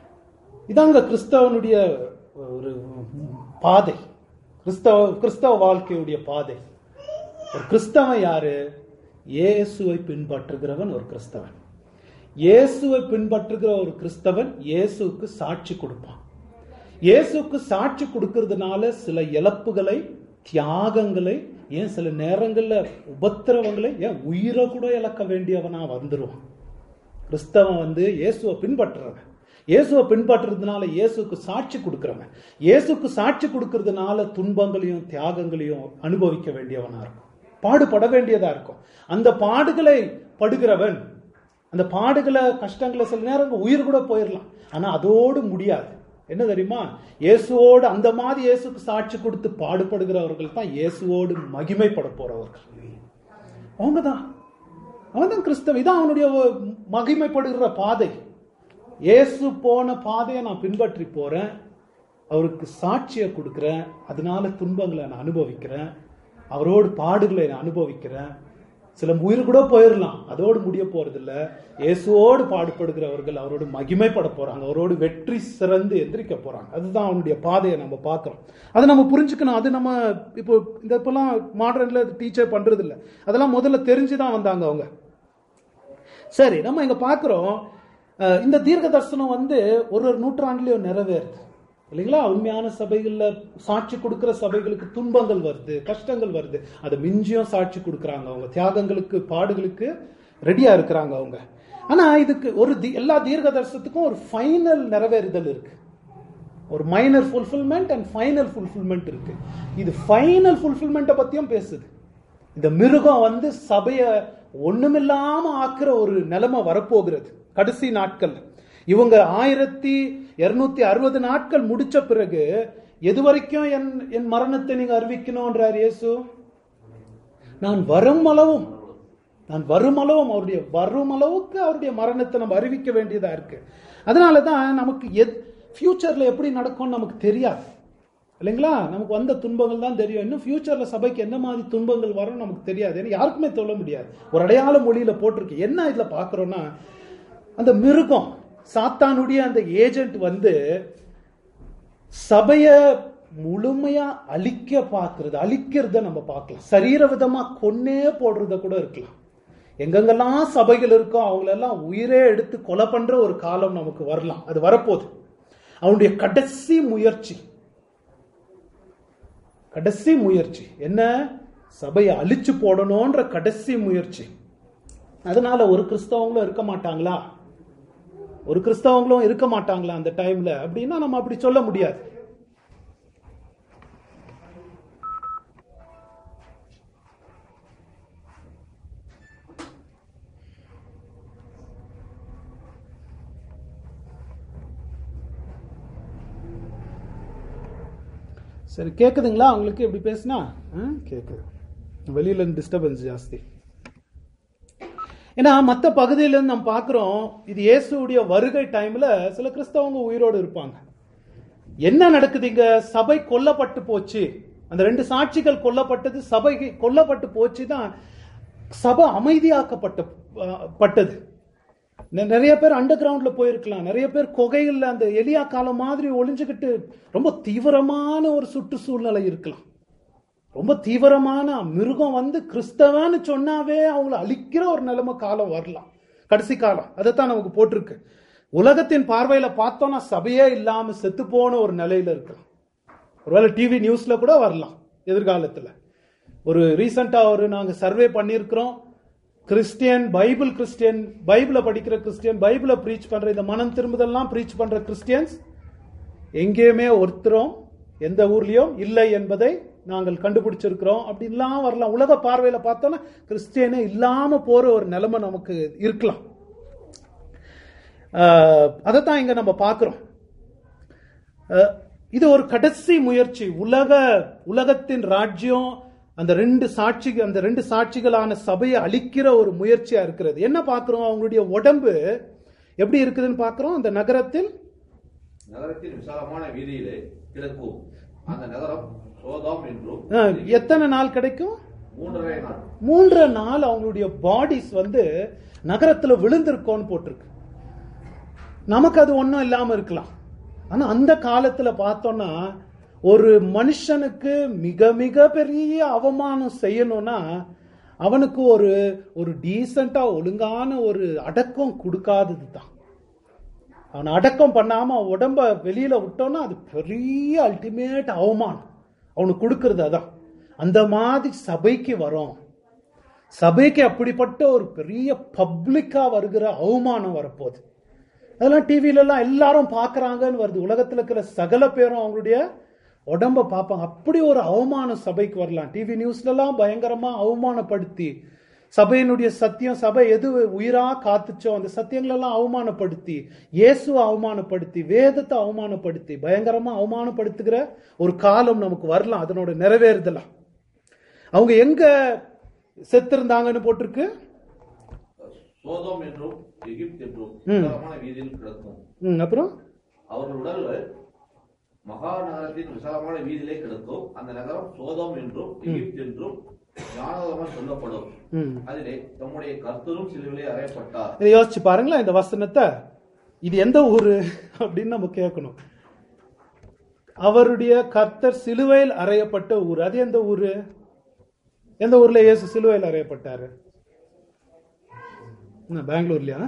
இதாங்க கிறிஸ்தவனுடைய ஒரு பாதை கிறிஸ்தவ கிறிஸ்தவ வாழ்க்கையுடைய பாதை ஒரு கிறிஸ்தவன் யாரு இயேசுவை பின்பற்றுகிறவன் ஒரு கிறிஸ்தவன் இயேசுவை பின்பற்றுகிற ஒரு கிறிஸ்தவன் இயேசுவுக்கு சாட்சி கொடுப்பான் இயேசுக்கு சாட்சி கொடுக்கறதுனால சில இழப்புகளை தியாகங்களை ஏன் சில நேரங்கள்ல உபத்திரவங்களை ஏன் உயிரை கூட இழக்க வேண்டியவனா வந்துருவான் கிறிஸ்தவன் வந்து இயேசுவை பின்பற்றுறவன் இயேசுவை பின்பற்றுறதுனால இயேசுக்கு சாட்சி கொடுக்கிறவன் இயேசுக்கு சாட்சி கொடுக்கறதுனால துன்பங்களையும் தியாகங்களையும் அனுபவிக்க வேண்டியவனா இருக்கும் பாடுபட வேண்டியதா இருக்கும் அந்த பாடுகளை படுகிறவன் அந்த பாடுகளை கஷ்டங்களை சில நேரம் உயிர் கூட போயிடலாம் ஆனா அதோடு முடியாது என்ன தெரியுமா இயேசுவோடு அந்த மாதிரி இயேசுக்கு சாட்சி கொடுத்து பாடுபடுகிறவர்கள் தான் இயேசுவோடு மகிமைப்பட போறவர்கள் அவங்க தான் அவன் தான் கிறிஸ்தவ இதான் அவனுடைய மகிமைப்படுகிற பாதை இயேசு போன பாதையை நான் பின்பற்றி போறேன் அவருக்கு சாட்சியை கொடுக்கிறேன் அதனால துன்பங்களை நான் அனுபவிக்கிறேன் அவரோடு பாடுகளை நான் அனுபவிக்கிறேன் சில உயிர் கூட போயிடலாம் அதோடு முடிய போறதில்ல இயேசுவோடு பாடுபடுகிறவர்கள் அவரோடு மகிமைப்பட போறாங்க அவரோடு வெற்றி சிறந்து எந்திரிக்க போறாங்க அதுதான் அவனுடைய பாதையை நம்ம பார்க்கிறோம் அதை நம்ம புரிஞ்சுக்கணும் அது நம்ம இப்போ இந்த இப்பெல்லாம் மாடர்ன்ல டீச்சர் பண்றது இல்ல அதெல்லாம் முதல்ல தெரிஞ்சுதான் வந்தாங்க அவங்க சரி நம்ம இங்க பார்க்கிறோம் அஹ், இந்த தீர்க்க தரிசனம் வந்து ஒரு ஒரு நூற்றாண்டுலயும் நிறைவேறுது இல்லைங்களா உண்மையான சபைகள்ல சாட்சி கொடுக்கிற சபைகளுக்கு துன்பங்கள் வருது கஷ்டங்கள் வருது அதை மிஞ்சியும் சாட்சி கொடுக்கறாங்க அவங்க தியாகங்களுக்கு பாடுகளுக்கு ரெடியா இருக்கிறாங்க அவங்க ஆனா இதுக்கு ஒரு தி- எல்லா தீர்க்க தரிசனத்துக்கும் ஒரு ஃபைனல் நிறைவேறுதல் இருக்கு ஒரு minor fulfilment and final fulfilment இருக்கு இது ஃபைனல் ஃபுல்ஃபில்மெண்ட்டை பத்தியும் பேசுது இந்த மிருகம் வந்து சபைய ஒண்ணுமில்லாம ஆக்குற ஒரு நிலைமை வரப்போகிறது கடைசி நாட்கள் இவங்க ஆயிரத்தி இருநூத்தி அறுபது நாட்கள் முடிச்ச பிறகு எது வரைக்கும் என் என் மரணத்தை நீங்க அறிவிக்கணும்ன்றார் இயேசு நான் வரும் அளவும் நான் வரும் அளவும் அவருடைய வரும் அளவுக்கு அவருடைய மரணத்தை நம்ம அறிவிக்க வேண்டியதா இருக்கு அதனால தான் நமக்கு எத் ஃபியூச்சர்ல எப்படி நடக்கும்னு நமக்கு தெரியாது இல்லைங்களா நமக்கு வந்த துன்பங்கள் தான் தெரியும் இன்னும் ஃபியூச்சர்ல சபைக்கு என்ன மாதிரி துன்பங்கள் வரும் நமக்கு தெரியாது ஏன்னா யாருக்குமே சொல்ல முடியாது ஒரு அடையாள மொழியில போட்டிருக்கு என்ன இதுல பாக்குறோம்னா அந்த மிருகம் சாத்தானுடைய அந்த ஏஜென்ட் வந்து சபைய முழுமையா அழிக்க பார்க்கிறது அழிக்கிறத நம்ம பார்க்கலாம் சரீர விதமா கொன்னே போடுறத கூட இருக்கலாம் எங்கெங்கெல்லாம் சபைகள் இருக்கோ அவங்களெல்லாம் உயிரே எடுத்து கொலை பண்ற ஒரு காலம் நமக்கு வரலாம் அது வரப்போகுது அவனுடைய கடைசி முயற்சி கடைசி முயற்சி என்ன சபையை அழிச்சு போடணும்ன்ற கடைசி முயற்சி அதனால ஒரு கிறிஸ்தவங்களும் இருக்க மாட்டாங்களா ஒரு கிறிஸ்தவங்களும் இருக்க மாட்டாங்களா அந்த டைம்ல அப்படின்னா நம்ம அப்படி சொல்ல முடியாது சரி கேக்குதுங்களா உங்களுக்கு எப்படி பேசுனா ஆ, கேக்குது வெளியில டிஸ்டர்பன்ஸ் ஜாஸ்தி ஏன்னா மற்ற பகுதியில இருந்து நம்ம பார்க்கிறோம் இது இயேசுடைய வருகை டைம்ல சில கிறிஸ்தவங்க உயிரோடு இருப்பாங்க என்ன நடக்குது இங்க சபை கொல்லப்பட்டு போச்சு அந்த ரெண்டு சாட்சிகள் கொல்லப்பட்டது சபை கொல்லப்பட்டு போச்சு தான் சபை அமைதியாக்கப்பட்ட அஹ், பட்டது நெ- நிறைய பேர் அண்டர் கிரவுண்ட்ல போயிருக்கலாம் நிறைய பேர் குகைகள்ல அந்த எலியா காலம் மாதிரி ஒளிஞ்சுக்கிட்டு ரொம்ப தீவிரமான ஒரு சுற்றுச்சூழ்நிலை இருக்கலாம் ரொம்ப தீவிரமான மிருகம் வந்து கிறிஸ்தவன்னு சொன்னாவே அவங்கள அழிக்கிற ஒரு நிலைமை காலம் வரலாம் கடைசி காலம் அதைத்தான் நமக்கு போட்டிருக்கு உலகத்தின் பார்வையில பார்த்தோம்னா சபையே இல்லாம செத்து போன ஒரு நிலையில இருக்கலாம் ஒருவேளை டிவி நியூஸ்ல கூட வரலாம் எதிர்காலத்துல ஒரு ரீசெண்டா ஒரு நாங்க சர்வே பண்ணியிருக்கிறோம் கிறிஸ்டியன் பைபிள் கிறிஸ்டியன் பைபிளை படிக்கிற கிறிஸ்டியன் பைபிளை ப்ரீச் பண்ற இந்த மனம் திரும்புதெல்லாம் ப்ரீச் பண்ற கிறிஸ்டியன்ஸ் எங்கேயுமே ஒருத்தரும் எந்த ஊர்லயும் இல்லை என்பதை நாங்கள் கண்டுபிடிச்சிருக்கிறோம் அப்படின்லாம் வரலாம் உலக பார்வையில பார்த்தோம்னா கிறிஸ்டியனே இல்லாம போற ஒரு நிலைமை நமக்கு இருக்கலாம் ஆஹ் அதைத்தான் இங்க நம்ம பார்க்கிறோம் அஹ் இது ஒரு கடைசி முயற்சி உலக உலகத்தின் ராஜ்யம் அந்த ரெண்டு சாட்சி அந்த ரெண்டு சாட்சிகளான சபையை அழிக்கிற ஒரு முயற்சியா இருக்கிறது என்ன பார்க்கிறோம் அவங்களுடைய உடம்பு எப்படி இருக்குதுன்னு பார்க்கிறோம் அந்த நகரத்தில் நகரத்தின் விசாலமான வீதியிலே கிடக்கும் அந்த நகரம் சோதாம் என்றும் அஹ், எத்தனை நாள் கிடைக்கும் மூன்றரை நாள் மூன்றரை நாள் அவங்களுடைய பாடிஸ் வந்து நகரத்துல விழுந்திருக்கோன்னு போட்டிருக்கு நமக்கு அது ஒன்றும் இல்லாம இருக்கலாம் ஆனா அந்த காலத்துல பார்த்தோம்னா ஒரு மனுஷனுக்கு மிக மிக பெரிய அவமானம் செய்யணும்னா அவனுக்கு ஒரு ஒரு டீசெண்டா ஒழுங்கான ஒரு அடக்கம் கொடுக்காதது தான் அவனை அடக்கம் பண்ணாம உடம்ப வெளியில விட்டோம்னா அது பெரிய அல்டிமேட் அவமானம் அவனுக்கு கொடுக்கறது அதான் அந்த மாதிரி சபைக்கு வரோம் சபைக்கு அப்படிப்பட்ட ஒரு பெரிய பப்ளிக்கா வருகிற அவமானம் வரப்போகுது அதெல்லாம் டிவில எல்லாம் எல்லாரும் பார்க்கறாங்கன்னு வருது உலகத்துல இருக்கிற சகல பேரும் அவங்களுடைய உடம்ப பார்ப்பாங்க அப்படி ஒரு அவமானம் சபைக்கு வரலாம் டிவி நியூஸ்ல எல்லாம் பயங்கரமா அவமானப்படுத்தி சபையினுடைய சத்தியம் சபை எது உயிரா காத்துச்சோ அந்த சத்தியங்கள் எல்லாம் அவமானப்படுத்தி இயேசுவை அவமானப்படுத்தி வேதத்தை அவமானப்படுத்தி பயங்கரமா அவமானப்படுத்துகிற ஒரு காலம் நமக்கு வரலாம் அதனோட நிறைவேறுதலாம் அவங்க எங்க செத்திருந்தாங்கன்னு போட்டிருக்கு சோதோம் என்றும் எகிப்து என்றும் ம். விசாலமான வீதியில் கிடக்கும் ம், அப்புறம் அவர்கள் உடல்கள் மகா நகரத்தின் விசாலமான வீதியிலே கிடக்கும் அந்த நகரம் சோதோம் என்றும் எகிப்து என்றும் ஞானதமாக சொல்லப்படும் ம். அதிலே தம்முடைய கர்த்தரும் சிலுவிலே அறையப்பட்டார் இதை யோசிச்சு பாருங்களேன் இந்த வசனத்தை இது எந்த ஊரு அப்படின்னு நம்ம கேட்கணும் அவருடைய கர்த்தர் சிலுவையில் அறையப்பட்ட ஊர் அது எந்த ஊரு எந்த ஊர்ல இயேசு சிலுவையில் அறையப்பட்டாரு என்ன, பெங்களூர்லயா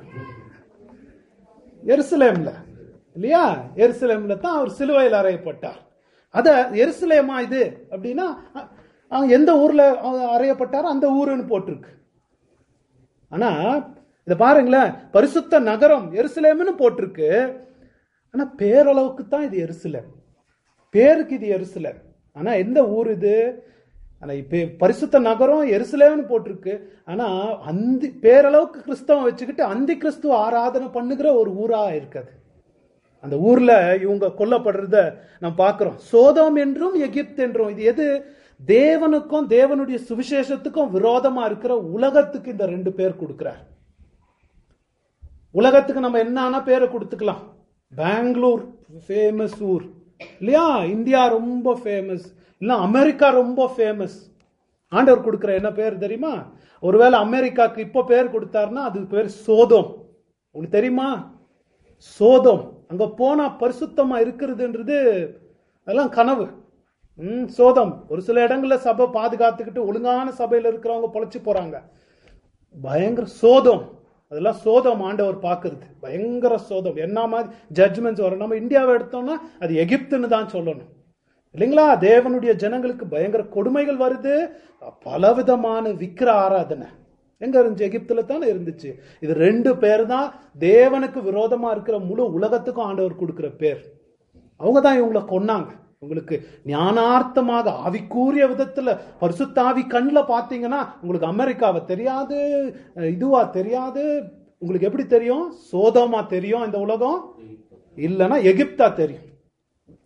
எருசலேம்ல இல்லையா எருசலேம்ல தான் அவர் சிலுவையில் அறையப்பட்டார் அத எருசலேமா இது அப்படின்னா அ- அ- எந்த ஊர்ல அவர் அறையப்பட்டாரோ அந்த ஊருன்னு போட்டிருக்கு ஆனா இத பாருங்களேன் பரிசுத்த நகரம் எருசலேம்னு போட்டிருக்கு ஆனா பேரளவுக்கு தான் இது எருசலேம் பேருக்கு இது எருசலேம் ஆனா எந்த ஊர் இது ஆனா இப்ப பரிசுத்த நகரம் எருசலேம்னு போட்டிருக்கு ஆனா அந்தி பேரளவுக்கு கிறிஸ்தவம் வச்சுக்கிட்டு அந்தி கிறிஸ்துவ ஆராதனை பண்ணுகிற ஒரு ஊரா இருக்காது அந்த ஊர்ல இவங்க கொல்லப்படுறத நம்ம பார்க்கிறோம் சோதோம் என்றும் எகிப்து என்றும் இது எது தேவனுக்கும் தேவனுடைய சுவிசேஷத்துக்கும் விரோதமா இருக்கிற உலகத்துக்கு இந்த ரெண்டு பேர் கொடுக்கிறார் உலகத்துக்கு நம்ம என்னன்னா பேரை கொடுத்துக்கலாம் பெங்களூர் ஃபேமஸ் ஊர் இல்லையா இந்தியா ரொம்ப ஃபேமஸ் இல்ல அமெரிக்கா ரொம்ப ஃபேமஸ் ஆண்டவர் கொடுக்கிற என்ன பேர் தெரியுமா ஒருவேளை அமெரிக்காக்கு இப்போ பேர் கொடுத்தாருன்னா அது பேர் சோதோம் உங்களுக்கு தெரியுமா சோதோம் அங்க போனா பரிசுத்தமா இருக்கிறதுன்றது அதெல்லாம் கனவு ம் சோதம் ஒரு சில இடங்கள்ல சபை பாதுகாத்துக்கிட்டு ஒழுங்கான சபையில இருக்கிறவங்க பொழைச்சு போறாங்க பயங்கர சோதம் அதெல்லாம் சோதம் ஆண்டவர் பார்க்கிறது பயங்கர சோதம் என்ன மாதிரி ஜட்ஜ்மெண்ட்ஸ் வரும் நம்ம இந்தியாவை எடுத்தோம்னா அது எகிப்துன்னு தான் சொல்லணும் இல்லைங்களா தேவனுடைய ஜனங்களுக்கு பயங்கர கொடுமைகள் வருது பலவிதமான விக்கிர ஆராதனை எங்க இருந்துச்சு எகிப்துல தானே இருந்துச்சு இது ரெண்டு பேர் தான் தேவனுக்கு விரோதமா இருக்கிற முழு உலகத்துக்கும் ஆண்டவர் கொடுக்கிற பேர் அவங்க தான் இவங்களை கொன்னாங்க உங்களுக்கு ஞானார்த்தமாக ஆவிக்கூறிய விதத்துல பரிசுத்தாவி கண்ணில் பார்த்தீங்கன்னா உங்களுக்கு அமெரிக்காவை தெரியாது அஹ் இதுவா தெரியாது உங்களுக்கு எப்படி தெரியும் சோதமா தெரியும் இந்த உலகம் இல்லைன்னா எகிப்தா தெரியும்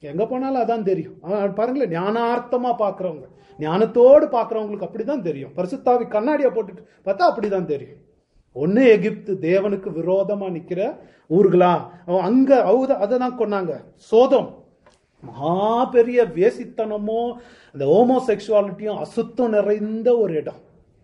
எங்க போனாலும் அதான் தெரியும் அவன் பாருங்களேன் ஞானார்த்தமா பாக்குறவங்க ஞானத்தோடு பாக்குறவங்களுக்கு அப்படிதான் தெரியும் பரிசுத்தாவி கண்ணாடியை போட்டுட்டு பார்த்தா அப்படிதான் தெரியும் ஒண்ணு எகிப்து தேவனுக்கு விரோதமா நிக்கிற ஊர்களா அவன் அங்க அவங்க அதை தான் கொன்னாங்க சோதம் மகா பெரிய வேசித்தனமோ அந்த ஹோமோசெக்சுவாலிட்டியும் அசுத்தம் நிறைந்த ஒரு இடம்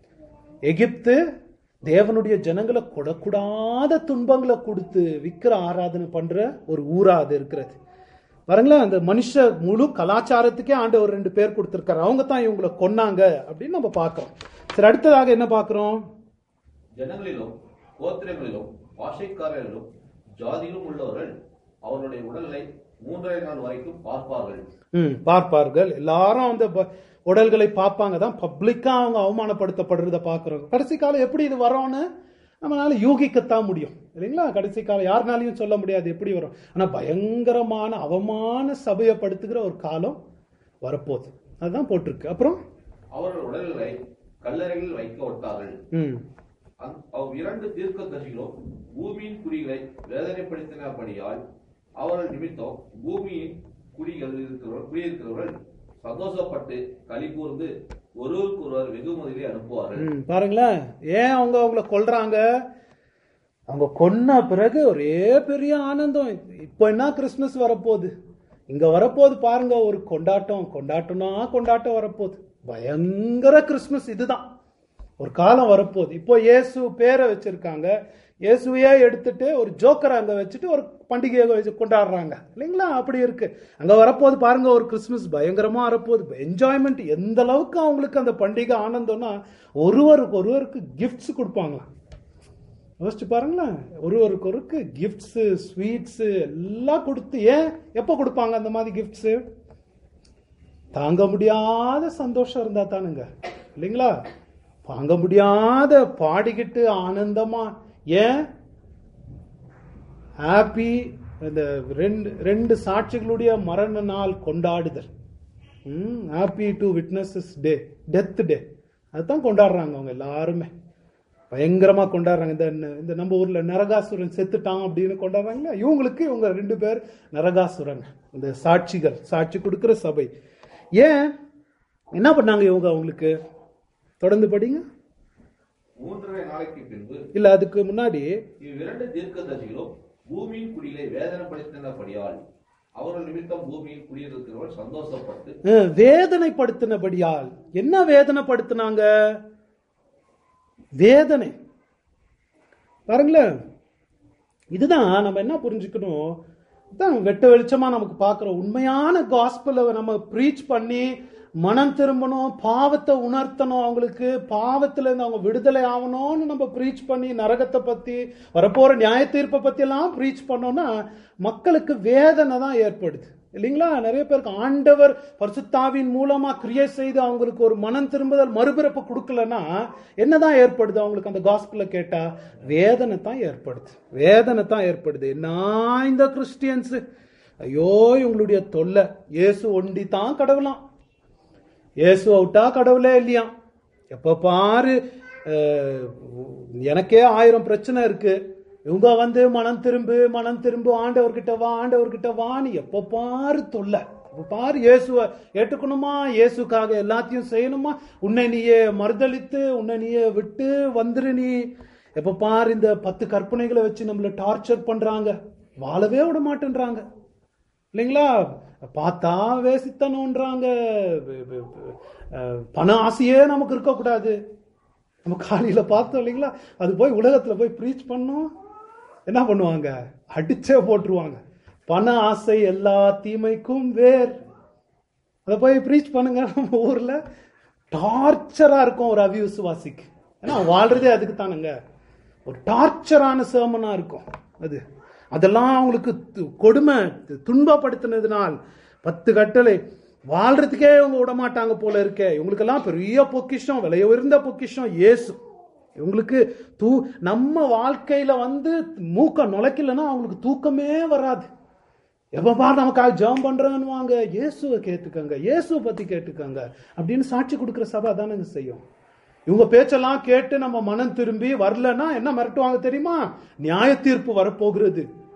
எகிப்து தேவனுடைய ஜனங்களை கொடக்கூடாத துன்பங்களை கொடுத்து விக்கிர ஆராதனை பண்ற ஒரு ஊரா அது இருக்கிறது பாருங்களேன் அந்த மனுஷ முழு கலாச்சாரத்துக்கே ஆண்டவர் ரெண்டு பேர் கொடுத்திருக்காரு அவங்க தான் இவங்களை கொன்னாங்க அப்படின்னு நம்ம பார்க்கிறோம் சரி அடுத்ததாக என்ன பார்க்கிறோம் ஜனங்களிலும் கோத்திரங்களிலும் பாஷைக்காரர்களும் ஜாதியிலும் உள்ளவர்கள் அவருடைய உடல்களை மூன்றரை நாள் வரைக்கும் பார்ப்பார்கள் ம் பார்ப்பார்கள் எல்லாரும் அந்த ப- உடல்களை பார்ப்பாங்க தான் பப்ளிக்கா அவங்க அவமானப்படுத்தப்படுறத பார்க்குறோம் கடைசி காலம் எப்படி இது வரோன்னு நம்மளால யூகிக்கத்தான் முடியும் இல்லைங்களா கடைசி காலம் யாருனாலையும் சொல்ல முடியாது எப்படி வரும் ஆனா பயங்கரமான அவமான சபையப்படுத்துகிற ஒரு காலம் வரப்போகுது அதுதான் போட்டிருக்கு அப்புறம் அவர்கள் உடல்களை கல்லறைகளில் வைக்க விட்டார்கள் ம் அந்த- அவ் இரண்டு தீர்க்கதரிசிகளும் பூமியின் குடிகளை வேதனைப்படுத்தினபடியால் அவர்கள் நிமித்தம் பூமியின் குடிகள் இருக்கிறவர் குடியிருக்கிறவர்கள் சந்தோஷப்பட்டு களி கூர்ந்து ஒருவருக்கு ஒருவர் வெகுமதியை அனுப்புவார்கள் ம், பாருங்களேன் ஏன் அவங்க அவங்கள கொல்றாங்க அவங்க கொன்ன பிறகு ஒரே பெரிய ஆனந்தம் இப்போ என்ன கிறிஸ்மஸ் வரப்போகுது இங்க வரப்போகுது பாருங்க ஒரு கொண்டாட்டம் கொண்டாட்டம்னா கொண்டாட்டம் வரப்போகுது பயங்கர கிறிஸ்மஸ் இதுதான் ஒரு காலம் வரப்போகுது இப்போ இயேசு பேரை வச்சிருக்காங்க இயேசுவையே எடுத்துட்டு ஒரு ஜோக்கரை அங்க வச்சுட்டு ஒரு பண்டிகையை வச்சு கொண்டாடுறாங்க இல்லைங்களா அப்படி இருக்கு அங்க வரப்போகுது பாருங்க ஒரு கிறிஸ்மஸ் பயங்கரமா வரப்போகுது என்ஜாய்மெண்ட் எந்த அளவுக்கு அவங்களுக்கு அந்த பண்டிகை ஆனந்தம்னா ஒருவருக்கு ஒருவருக்கு கிஃப்ட்ஸ் கொடுப்பாங்களாம் யோசிச்சு பாருங்களேன் ஒருவருக்கு ஒருக்கு கிஃப்ட்ஸ் ஸ்வீட்ஸ் எல்லாம் கொடுத்து ஏன் எப்போ கொடுப்பாங்க அந்த மாதிரி கிஃப்ட்ஸ் தாங்க முடியாத சந்தோஷம் இருந்தா தானுங்க இல்லைங்களா தாங்க முடியாத பாடிக்கிட்டு ஆனந்தமா ஏன் ஹாப்பி இந்த ரெண்டு ரெண்டு சாட்சிகளுடைய மரண நாள் கொண்டாடுதல் happy two witnesses day death day அதுதான் கொண்டாடுறாங்க அவங்க எல்லாருமே பயங்கரமா கொண்டாடுறாங்க இந்த இந்த நம்ம ஊர்ல நரகாசுரன் செத்துட்டான் அப்படின்னு கொண்டாடுறாங்களா இவங்களுக்கு இவங்க ரெண்டு பேர் நரகாசுரன் இந்த சாட்சிகள் சாட்சி கொடுக்கிற சபை ஏன் என்ன பண்ணாங்க இவங்க அவங்களுக்கு தொடர்ந்து படிங்க மூன்றரை நாளைக்கு பின்பு இல்ல அதுக்கு முன்னாடி இவ்விரண்டு தீர்க்கதரிசிகளும் பூமியின் குடிகளை வேதனைப்படுத்தினபடியால் அவர்கள் நிமித்தம் பூமியில் குடியிருக்கிறவர் சந்தோஷப்பட்டு அஹ், வேதனைப்படுத்தினபடியால் என்ன வேதனைப்படுத்தினாங்க வேதனை பாருங்களேன் இதுதான் நம்ம என்ன புரிஞ்சுக்கணும் இதான் வெட்ட வெளிச்சமா நமக்கு பார்க்கிறோம் உண்மையான காஸ்பலை நம்ம ப்ரீச் பண்ணி மனம் திரும்பணும் பாவத்தை உணர்த்தணும் அவங்களுக்கு பாவத்துல இருந்து அவங்க விடுதலை ஆகணும்னு நம்ம ப்ரீச் பண்ணி நரகத்தை பத்தி வரப்போற நியாய தீர்ப்பை பத்தி எல்லாம் ப்ரீச் பண்ணோம்னா மக்களுக்கு வேதனை தான் ஏற்படுது இல்லைங்களா நிறைய பேருக்கு ஆண்டவர் பரிசுத்தாவின் மூலமா கிரியை செய்து அவங்களுக்கு ஒரு மனம் திரும்புதல் மறுபிறப்பு கொடுக்கலன்னா என்னதான் ஏற்படுது அவங்களுக்கு அந்த காஸ்பிள கேட்டா வேதனை தான் ஏற்படுது வேதனை தான் ஏற்படுது என்ன இந்த கிறிஸ்டியன்ஸ் ஐயோ இவங்களுடைய தொல்லை இயேசு ஒண்டி தான் கடவுளாம் இயேசு அவுட்டா கடவுளே இல்லையா எப்ப பாரு அஹ், எனக்கே ஆயிரம் பிரச்சனை இருக்கு இவங்க வந்து மனம் திரும்பு மனம் திரும்பு ஆண்டவர்கிட்ட வா ஆண்டவர்கிட்ட வான்னு எப்ப பாரு தொல்லை எப்ப பாரு இயேசுவை ஏற்றுக்கணுமா இயேசுக்காக எல்லாத்தையும் செய்யணுமா உன்னை நீயே மறுதளித்து உன்னை நீயே விட்டு வந்துரு நீ எப்ப பாரு இந்த பத்து கற்பனைகளை வச்சு நம்மள டார்ச்சர் பண்றாங்க வாழவே விட மாட்டேன்றாங்க இல்லைங்களா பார்த்தா வேசித்தனம்ன்றாங்க வ- வ- வ- அஹ் பண ஆசையே நமக்கு இருக்கக்கூடாது நம்ம காலையில பார்த்தோம் இல்லைங்களா அது போய் உலகத்துல போய் ப்ரீச் பண்ணோம் என்ன பண்ணுவாங்க அடிச்சே போட்டுருவாங்க பண ஆசை எல்லா தீமைக்கும் வேர் அதை போய் ப்ரீச் பண்ணுங்க நம்ம ஊர்ல டார்ச்சரா இருக்கும் ஒரு அவிவிசுவாசிக்கு ஏன்னா அவன் வாழ்றதே அதுக்கு தானுங்க ஒரு டார்ச்சரான சேமனா இருக்கும் அது அதெல்லாம் அவங்களுக்கு து- கொடுமை து- துன்பப்படுத்தினதுனால் பத்து கட்டளை வாழ்றதுக்கே இவங்க விட மாட்டாங்க போல இருக்கே இவங்களுக்கெல்லாம் பெரிய பொக்கிஷம் விலை உயர்ந்த பொக்கிஷம் இயேசு இவங்களுக்கு தூ நம்ம வாழ்க்கையில வந்து மூக்க நுழைக்கலன்னா அவங்களுக்கு தூக்கமே வராது எப்ப பார் நமக்காக ஜெபம் பண்றேன்னுவாங்க இயேசுவை கேட்டுக்கங்க இயேசுவை பத்தி கேட்டுக்கங்க அப்படின்னு சாட்சி கொடுக்கிற சபை அதானங்க செய்யும் இவங்க பேச்செல்லாம் கேட்டு நம்ம மனம் திரும்பி வரலன்னா என்ன மிரட்டுவாங்க தெரியுமா நியாய தீர்ப்பு வரப்போகிறது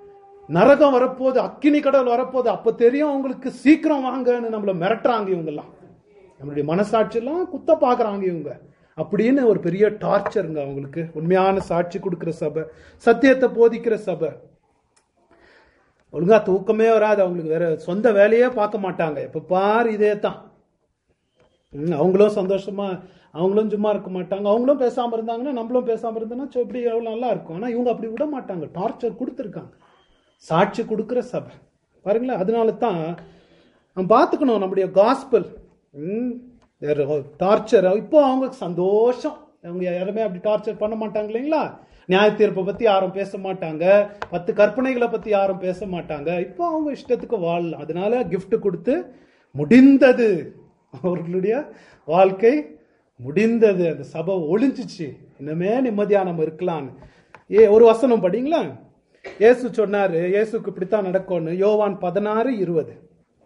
நரகம் வரப்போகுது அக்கினி கடல் வரப்போகுது அப்ப தெரியும் அவங்களுக்கு சீக்கிரம் வாங்கன்னு நம்மள மிரட்டுறாங்க இவங்கெல்லாம் நம்மளுடைய மனசாட்சியெல்லாம் குத்த பாக்குறாங்க இவங்க அப்படின்னு ஒரு பெரிய டார்ச்சருங்க அவங்களுக்கு உண்மையான சாட்சி கொடுக்கிற சபை சத்தியத்தை போதிக்கிற சபை ஒழுங்கா தூக்கமே வராது அவங்களுக்கு வேற சொந்த வேலையே பார்க்க மாட்டாங்க எப்ப பாரு இதே தான் ம், அவங்களும் சந்தோஷமா அவங்களும் சும்மா இருக்க மாட்டாங்க அவங்களும் பேசாம இருந்தாங்கன்னா நம்மளும் பேசாம இருந்தோம்னா சோ, இப்படி எவ்வளவு நல்லா இருக்கும் ஆனா இவங்க அப்படி விட மாட்டாங்க டார்ச்சர் கொடுத்துருக்காங்க சாட்சி கொடுக்கிற சபை பாருங்களேன் அதனால தான் நம்ம பார்த்துக்கணும் நம்முடைய காஸ்பல் டார்ச்சர் இப்போ அவங்களுக்கு சந்தோஷம் அவங்க யாருமே அப்படி டார்ச்சர் பண்ண மாட்டாங்க இல்லைங்களா நியாய தீர்ப்பை பத்தி யாரும் பேச மாட்டாங்க பத்து கற்பனைகளை பத்தி யாரும் பேச மாட்டாங்க இப்போ அவங்க இஷ்டத்துக்கு வாழலாம் அதனால gift கொடுத்து முடிந்தது அவர்களுடைய வாழ்க்கை முடிந்தது அந்த சபை ஒளிஞ்சிச்சு இன்னுமே நிம்மதியா நம்ம இருக்கலாம்னு ஏ ஒரு வசனம் படிங்களா இயேசு சொன்னாரு இயேசுக்கு இப்படித்தான் நடக்கும்னு யோவான் பதினாறு இருபது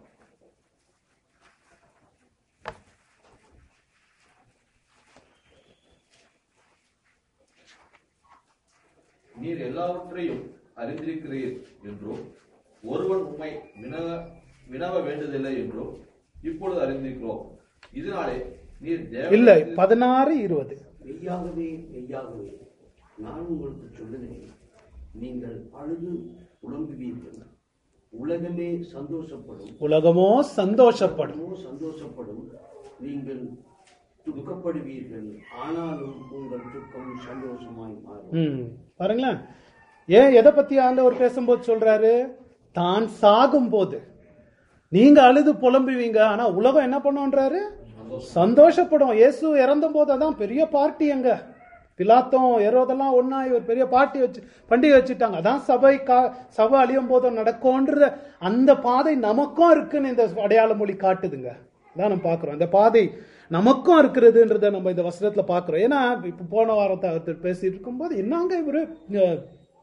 நீர் எல்லாவற்றையும் அறிந்திருக்கிறீர் என்றும் ஒருவன் உம்மை வினவ வினவ வேண்டியதில்லை என்றும் இப்பொழுது அறிந்திருக்கிறோம் இதனாலே நீர் இல்லை தேவனிடத்தில் பதினாறு இருபது மெய்யாகவே மெய்யாகவே நான் உங்களுக்கு சொல்லுகிறேன் நீங்கள் அழுது புலம்புவீர்கள் உலகமே சந்தோஷப்படும் உலகமோ சந்தோஷப்படும் உலகமோ சந்தோஷப்படும் நீங்கள் துக்கப்படுவீர்கள் ஆனாலும் உங்கள் துக்கம் சந்தோஷமாய் மாறும் ம் பாருங்களேன் ஏன் எதை பத்தி ஆண்டவர் பேசும்போது சொல்றாரு தான் சாகும் போது நீங்க அழுது புலம்புவீங்க ஆனா உலகம் என்ன பண்ணுன்றாரு சந்தோஷப்படும் இயேசு இறந்த போது அதான் பெரிய பார்ட்டி அங்க பிலாத்தம் எரோதெல்லாம் ஒன்னா இவர் பெரிய பார்ட்டி வச்சு பண்டிகை வச்சுட்டாங்க அதான் சபை கா சபை அழியும் போதும் நடக்கும்ன்ற அந்த பாதை நமக்கும் இருக்குன்னு இந்த அடையாள மொழி காட்டுதுங்க அதான் நம்ம பார்க்கிறோம் அந்த பாதை நமக்கும் இருக்கிறதுன்றத நம்ம இந்த வசனத்துல பார்க்கிறோம் ஏன்னா இப்ப போன வாரத்தை ஒருத்தர் பேசிட்டு இருக்கும்போது என்னங்க இவரு அஹ்,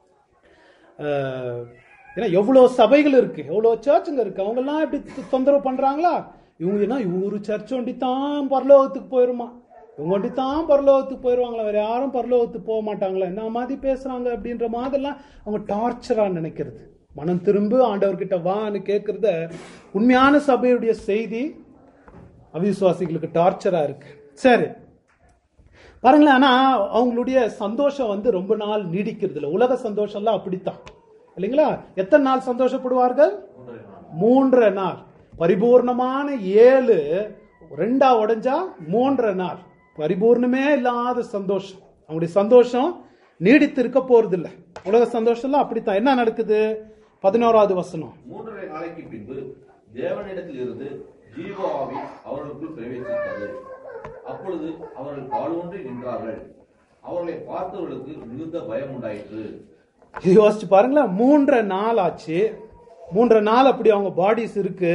அஹ், ஏன்னா எவ்வளவு சபைகள் இருக்கு எவ்வளவு சர்ச்சுங்க இருக்கு அவங்க எல்லாம் இப்படி தொ- தொந்தரவு பண்றாங்களா இவங்க என்ன இவரு சர்ச் ஒண்டி தான் பரலோகத்துக்கு போயிருமா இவங்க ஒண்டி தான் பரலோகத்துக்கு போயிருவாங்களா வேற யாரும் பரலோகத்துக்கு போக மாட்டாங்களா என்ன மாதிரி பேசுறாங்க அப்படின்ற மாதிரிலாம் அவங்க டார்ச்சரா நினைக்கிறது மனம் திரும்ப ஆண்டவர்கிட்ட வான்னு கேட்கறத உண்மையான சபையுடைய செய்தி அவிசுவாசிகளுக்கு டார்ச்சரா இருக்கு சரி பாருங்களேன் ஆனா அவங்களுடைய சந்தோஷம் வந்து ரொம்ப நாள் நீடிக்கிறது இல்ல உலக சந்தோஷம்லாம் அப்படித்தான் இல்லைங்களா எத்தனை நாள் சந்தோஷப்படுவார்கள் மூன்றரை நாள் பரிபூர்ணமான ஏழு ரெண்டா உடைஞ்சா மூன்றரை நாள் பரிபூர்ணமே இல்லாத சந்தோஷம் அவங்களுடைய சந்தோஷம் நீடித்து இருக்க போறது இல்ல உலக சந்தோஷம்லாம் அப்படித்தான் என்ன நடக்குது பதினோராவது வசனம் மூன்றரை நாளைக்கு பின்பு தேவனிடத்தில் இருந்து ஜீவ ஆவி அவர்களுக்குள் பிரவேசித்தது அப்பொழுது அவர்கள் காலூன்றி நின்றார்கள் அவர்களை பார்த்தவர்களுக்கு மிகுந்த பயம் உண்டாயிற்று இது யோசிச்சு பாருங்களேன் மூன்றரை நாள் ஆச்சு மூன்றரை நாள் அப்படி அவங்க பாடிஸ் இருக்கு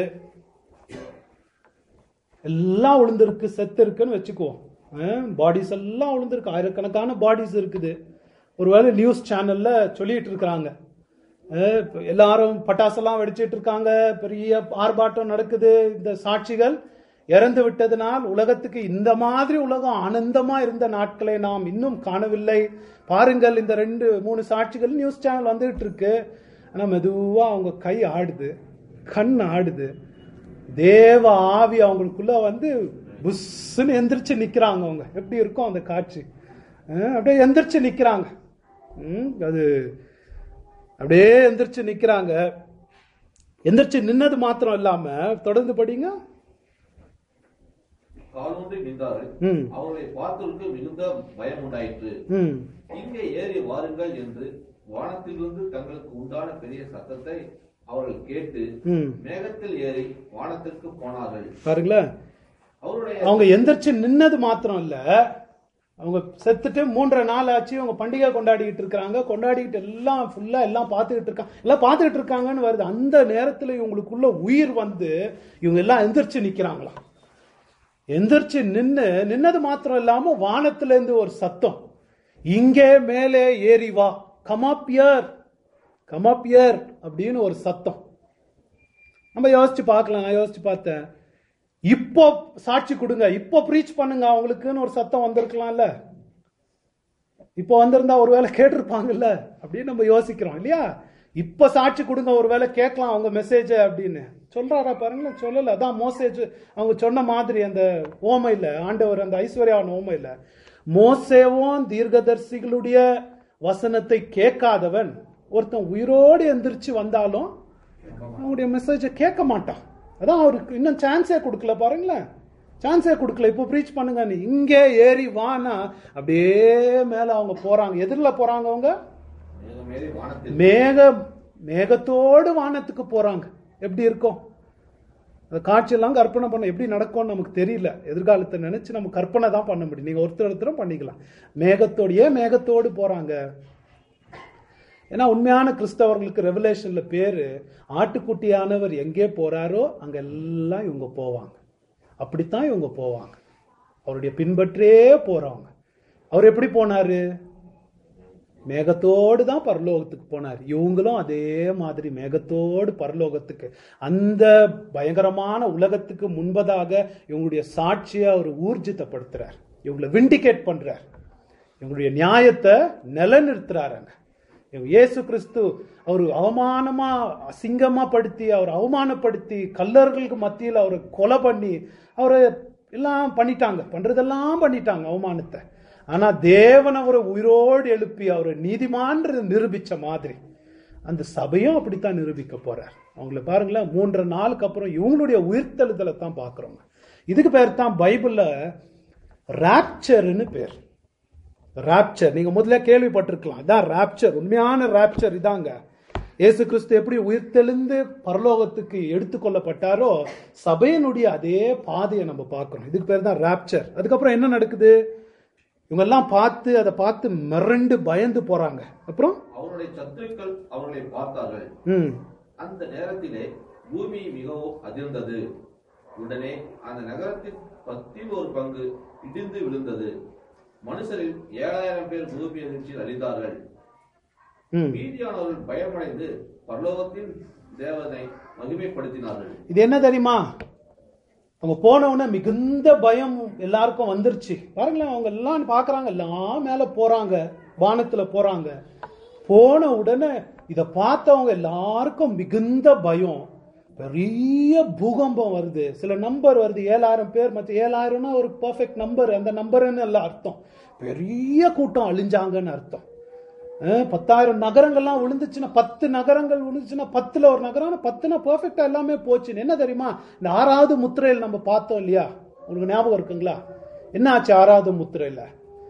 எல்லாம் விழுந்திருக்கு செத்து இருக்குன்னு வச்சுக்குவோம் பாடிஸ் எல்லாம் விழுந்திருக்கு ஆயிரக்கணக்கான பாடிஸ் இருக்குது ஒருவேளை நியூஸ் சேனல்ல சொல்லிட்டு இருக்கிறாங்க அஹ், இப்ப எல்லாரும் பட்டாசெல்லாம் வெடிச்சிட்டு இருக்காங்க பெரிய ஆர்ப்பாட்டம் நடக்குது இந்த சாட்சிகள் இறந்து விட்டதனால் உலகத்துக்கு இந்த மாதிரி உலகம் ஆனந்தமா இருந்த நாட்களை நாம் இன்னும் காணவில்லை பாருங்கள் இந்த ரெண்டு மூணு சாட்சிகள் நியூஸ் சேனல் வந்துகிட்டு இருக்கு ஆனா மெதுவா அவங்க கை ஆடுது கண் ஆடுது தேவ ஆவி அவங்களுக்குள்ள வந்து புஷ்ன்னு எந்திரிச்சு நிக்கிறாங்க அவங்க எப்படி இருக்கும் அந்த காட்சி அஹ் அப்படியே எந்திரிச்சு நிக்கிறாங்க ம், அது அப்படியே எந்திரிச்சு நிக்கிறாங்க எந்திரிச்சு நின்னது மாத்திரம் இல்லாம தொடர்ந்து படிங்க காலூன்றி நின்றார்கள் ம் அவர்களை பார்த்தவர்களுக்கு மிகுந்த பயம் உண்டாயிற்று ம் இங்கே ஏறி வாருங்கள் என்று வானத்திலிருந்து தங்களுக்கு உண்டான பெரிய சத்தத்தை அவர்கள் கேட்டு ம் மேகத்தில் ஏறி வானத்திற்கு போனார்கள் பாருங்களேன் அவருடைய அவங்க எந்திரிச்சு நின்னது மாத்திரம் இல்ல அவங்க செத்துட்டு மூன்றரை நாள் ஆச்சு அவங்க பண்டிகை கொண்டாடிக்கிட்டு இருக்காங்க கொண்டாடிக்கிட்டு எல்லாம் ஃபுல்லா எல்லாம் பார்த்துக்கிட்டு இருக்காங்க எல்லாம் பார்த்துக்கிட்டு இருக்காங்கன்னு வருது அந்த நேரத்துல இவங்களுக்குள்ள உயிர் வந்து இவங்க எல்லாம் எந்திரிச்சு நிக்கிறாங்களாம் எந்திரிச்சு நின்னு நின்னது மாத்திரம் இல்லாம வானத்துல இருந்து ஒரு சத்தம் இங்கே மேலே ஏறி வா கமாப்பியர் கமாப்பியர் அப்படின்னு ஒரு சத்தம் நம்ம யோசிச்சு பார்க்கலாம் நான் யோசிச்சு பார்த்தேன் இப்போ சாட்சி கொடுங்க இப்போ ப்ரீச் பண்ணுங்க அவங்களுக்குன்னு ஒரு சத்தம் வந்திருக்கலாம்ல இப்போ வந்திருந்தா ஒருவேளை கேட்டிருப்பாங்கல்ல அப்படின்னு நம்ம யோசிக்கிறோம் இல்லையா இப்ப சாட்சி கொடுங்க ஒருவேளை கேட்கலாம் அவங்க மெசேஜ் அப்படின்னு சொல்றாரா பாருங்களேன் சொல்லல அதான் மோசேஜ் அவங்க சொன்ன மாதிரி அந்த ஓமையில ஆண்டவர் அந்த ஐஸ்வர்யாவன் ஓமையில மோசேவும் தீர்க்கதரிசிகளுடைய வசனத்தை கேட்காதவன் ஒருத்தன் உயிரோடு எந்திரிச்சு வந்தாலும் அவங்களுடைய மெசேஜை கேட்க மாட்டான் அதான் அவருக்கு இன்னும் சான்ஸே கொடுக்கல பாருங்களேன் சான்ஸே கொடுக்கல இப்போ ப்ரீச் பண்ணுங்க நீ இங்கே ஏறி வானா அப்படியே மேல அவங்க போறாங்க எதிரில் போறாங்க அவங்க மேகமேறி வானத்தில் மேக மேகத்தோடு வானத்துக்கு போறாங்க எப்படி இருக்கும் அந்த காட்சியெல்லாம் கற்பனை பண்ண எப்படி நடக்கும்னு நமக்கு தெரியல எதிர்காலத்தை நினைச்சு நம்ம கற்பனை தான் பண்ண முடியும் நீங்க ஒருத்தர் ஒருத்தரும் பண்ணிக்கலாம் மேகத்தோடையே மேகத்தோடு போறாங்க ஏன்னா உண்மையான கிறிஸ்தவர்களுக்கு ரெவலேஷன்ல பேரு ஆட்டுக்குட்டியானவர் எங்கே போறாரோ அங்க எல்லாம் இவங்க போவாங்க அப்படித்தான் இவங்க போவாங்க அவருடைய பின்பற்றே போறவங்க அவர் எப்படி போனாரு மேகத்தோடு தான் பரலோகத்துக்கு போனார் இவங்களும் அதே மாதிரி மேகத்தோடு பரலோகத்துக்கு அந்த பயங்கரமான உலகத்துக்கு முன்பதாக இவங்களுடைய சாட்சியை அவர் ஊர்ஜிதப்படுத்துறார் இவங்களை விண்டிகேட் பண்றார் இவங்களுடைய நியாயத்தை நிலைநிறுத்துறாருங்க இவங்க இயேசு கிறிஸ்து அவர் அவமானமா அசிங்கமா படுத்தி அவர் அவமானப்படுத்தி கல்லர்களுக்கு மத்தியில் அவரை கொலை பண்ணி அவரை எல்லாம் பண்ணிட்டாங்க பண்றதெல்லாம் பண்ணிட்டாங்க அவமானத்தை ஆனா தேவன் அவரை உயிரோடு எழுப்பி அவரை நீதிமான் நிரூபிச்ச மாதிரி அந்த சபையும் அப்படித்தான் நிரூபிக்க போறார் அவங்கள பாருங்களேன் மூன்றரை நாளுக்கு அப்புறம் இவங்களுடைய உயிர்த்தெழுதலை தான் பார்க்குறோங்க இதுக்கு பேர் தான் பைபிள்ல ராப்சர்னு பேர் ராப்சர் நீங்க முதல்ல கேள்விப்பட்டிருக்கலாம் அதான் ராப்சர் உண்மையான ராப்சர் இதாங்க இயேசு கிறிஸ்து எப்படி உயிர்த்தெழுந்து பரலோகத்துக்கு எடுத்துக்கொள்ளப்பட்டாரோ சபையினுடைய அதே பாதையை நம்ம பார்க்கணும் இதுக்கு பேர் தான் ராப்சர் அதுக்கப்புறம் என்ன நடக்குது இவங்க எல்லாம் பார்த்து அதை பார்த்து மிரண்டு பயந்து போறாங்க அப்புறம் அவருடைய சத்துருக்கள் அவர்களை பார்த்தார்கள் ம் அந்த நேரத்திலே பூமி மிகவும் அதிர்ந்தது உடனே அந்த நகரத்தின் பத்தில் ஒரு பங்கு இடிந்து விழுந்தது மனுஷரில் ஏழாயிரம் பேர் பூமி அதிர்ச்சியில் அழிந்தார்கள் ம் மீதியானவர்கள் பயமடைந்து பரலோகத்தின் தேவனை மகிமைப்படுத்தினார்கள் இது என்ன தெரியுமா அவங்க போன உடனே மிகுந்த பயம் எல்லாருக்கும் வந்துருச்சு பாருங்களேன் அவங்க எல்லாம் பாக்குறாங்க எல்லாம் மேல போறாங்க வானத்துல போறாங்க போன உடனே இத பார்த்தவங்க எல்லாருக்கும் மிகுந்த பயம் பெரிய பூகம்பம் வருது சில நம்பர் வருது ஏழாயிரம் பேர் மற்ற ஏழாயிரம்னா ஒரு பர்ஃபெக்ட் நம்பர் அந்த நம்பர்னு எல்லாம் அர்த்தம் பெரிய கூட்டம் அழிஞ்சாங்கன்னு அர்த்தம் அஹ் பத்தாயிரம் நகரங்கள்லாம் விழுந்துச்சுன்னா பத்து நகரங்கள் விழுந்துச்சுன்னா பத்துல ஒரு நகரம் பத்துனா பெர்ஃபெக்டா எல்லாமே போச்சுன்னு என்ன தெரியுமா இந்த ஆறாவது முத்திரையில் நம்ம பார்த்தோம் இல்லையா உங்களுக்கு ஞாபகம் இருக்குங்களா என்ன ஆச்சு ஆறாவது முத்திரையில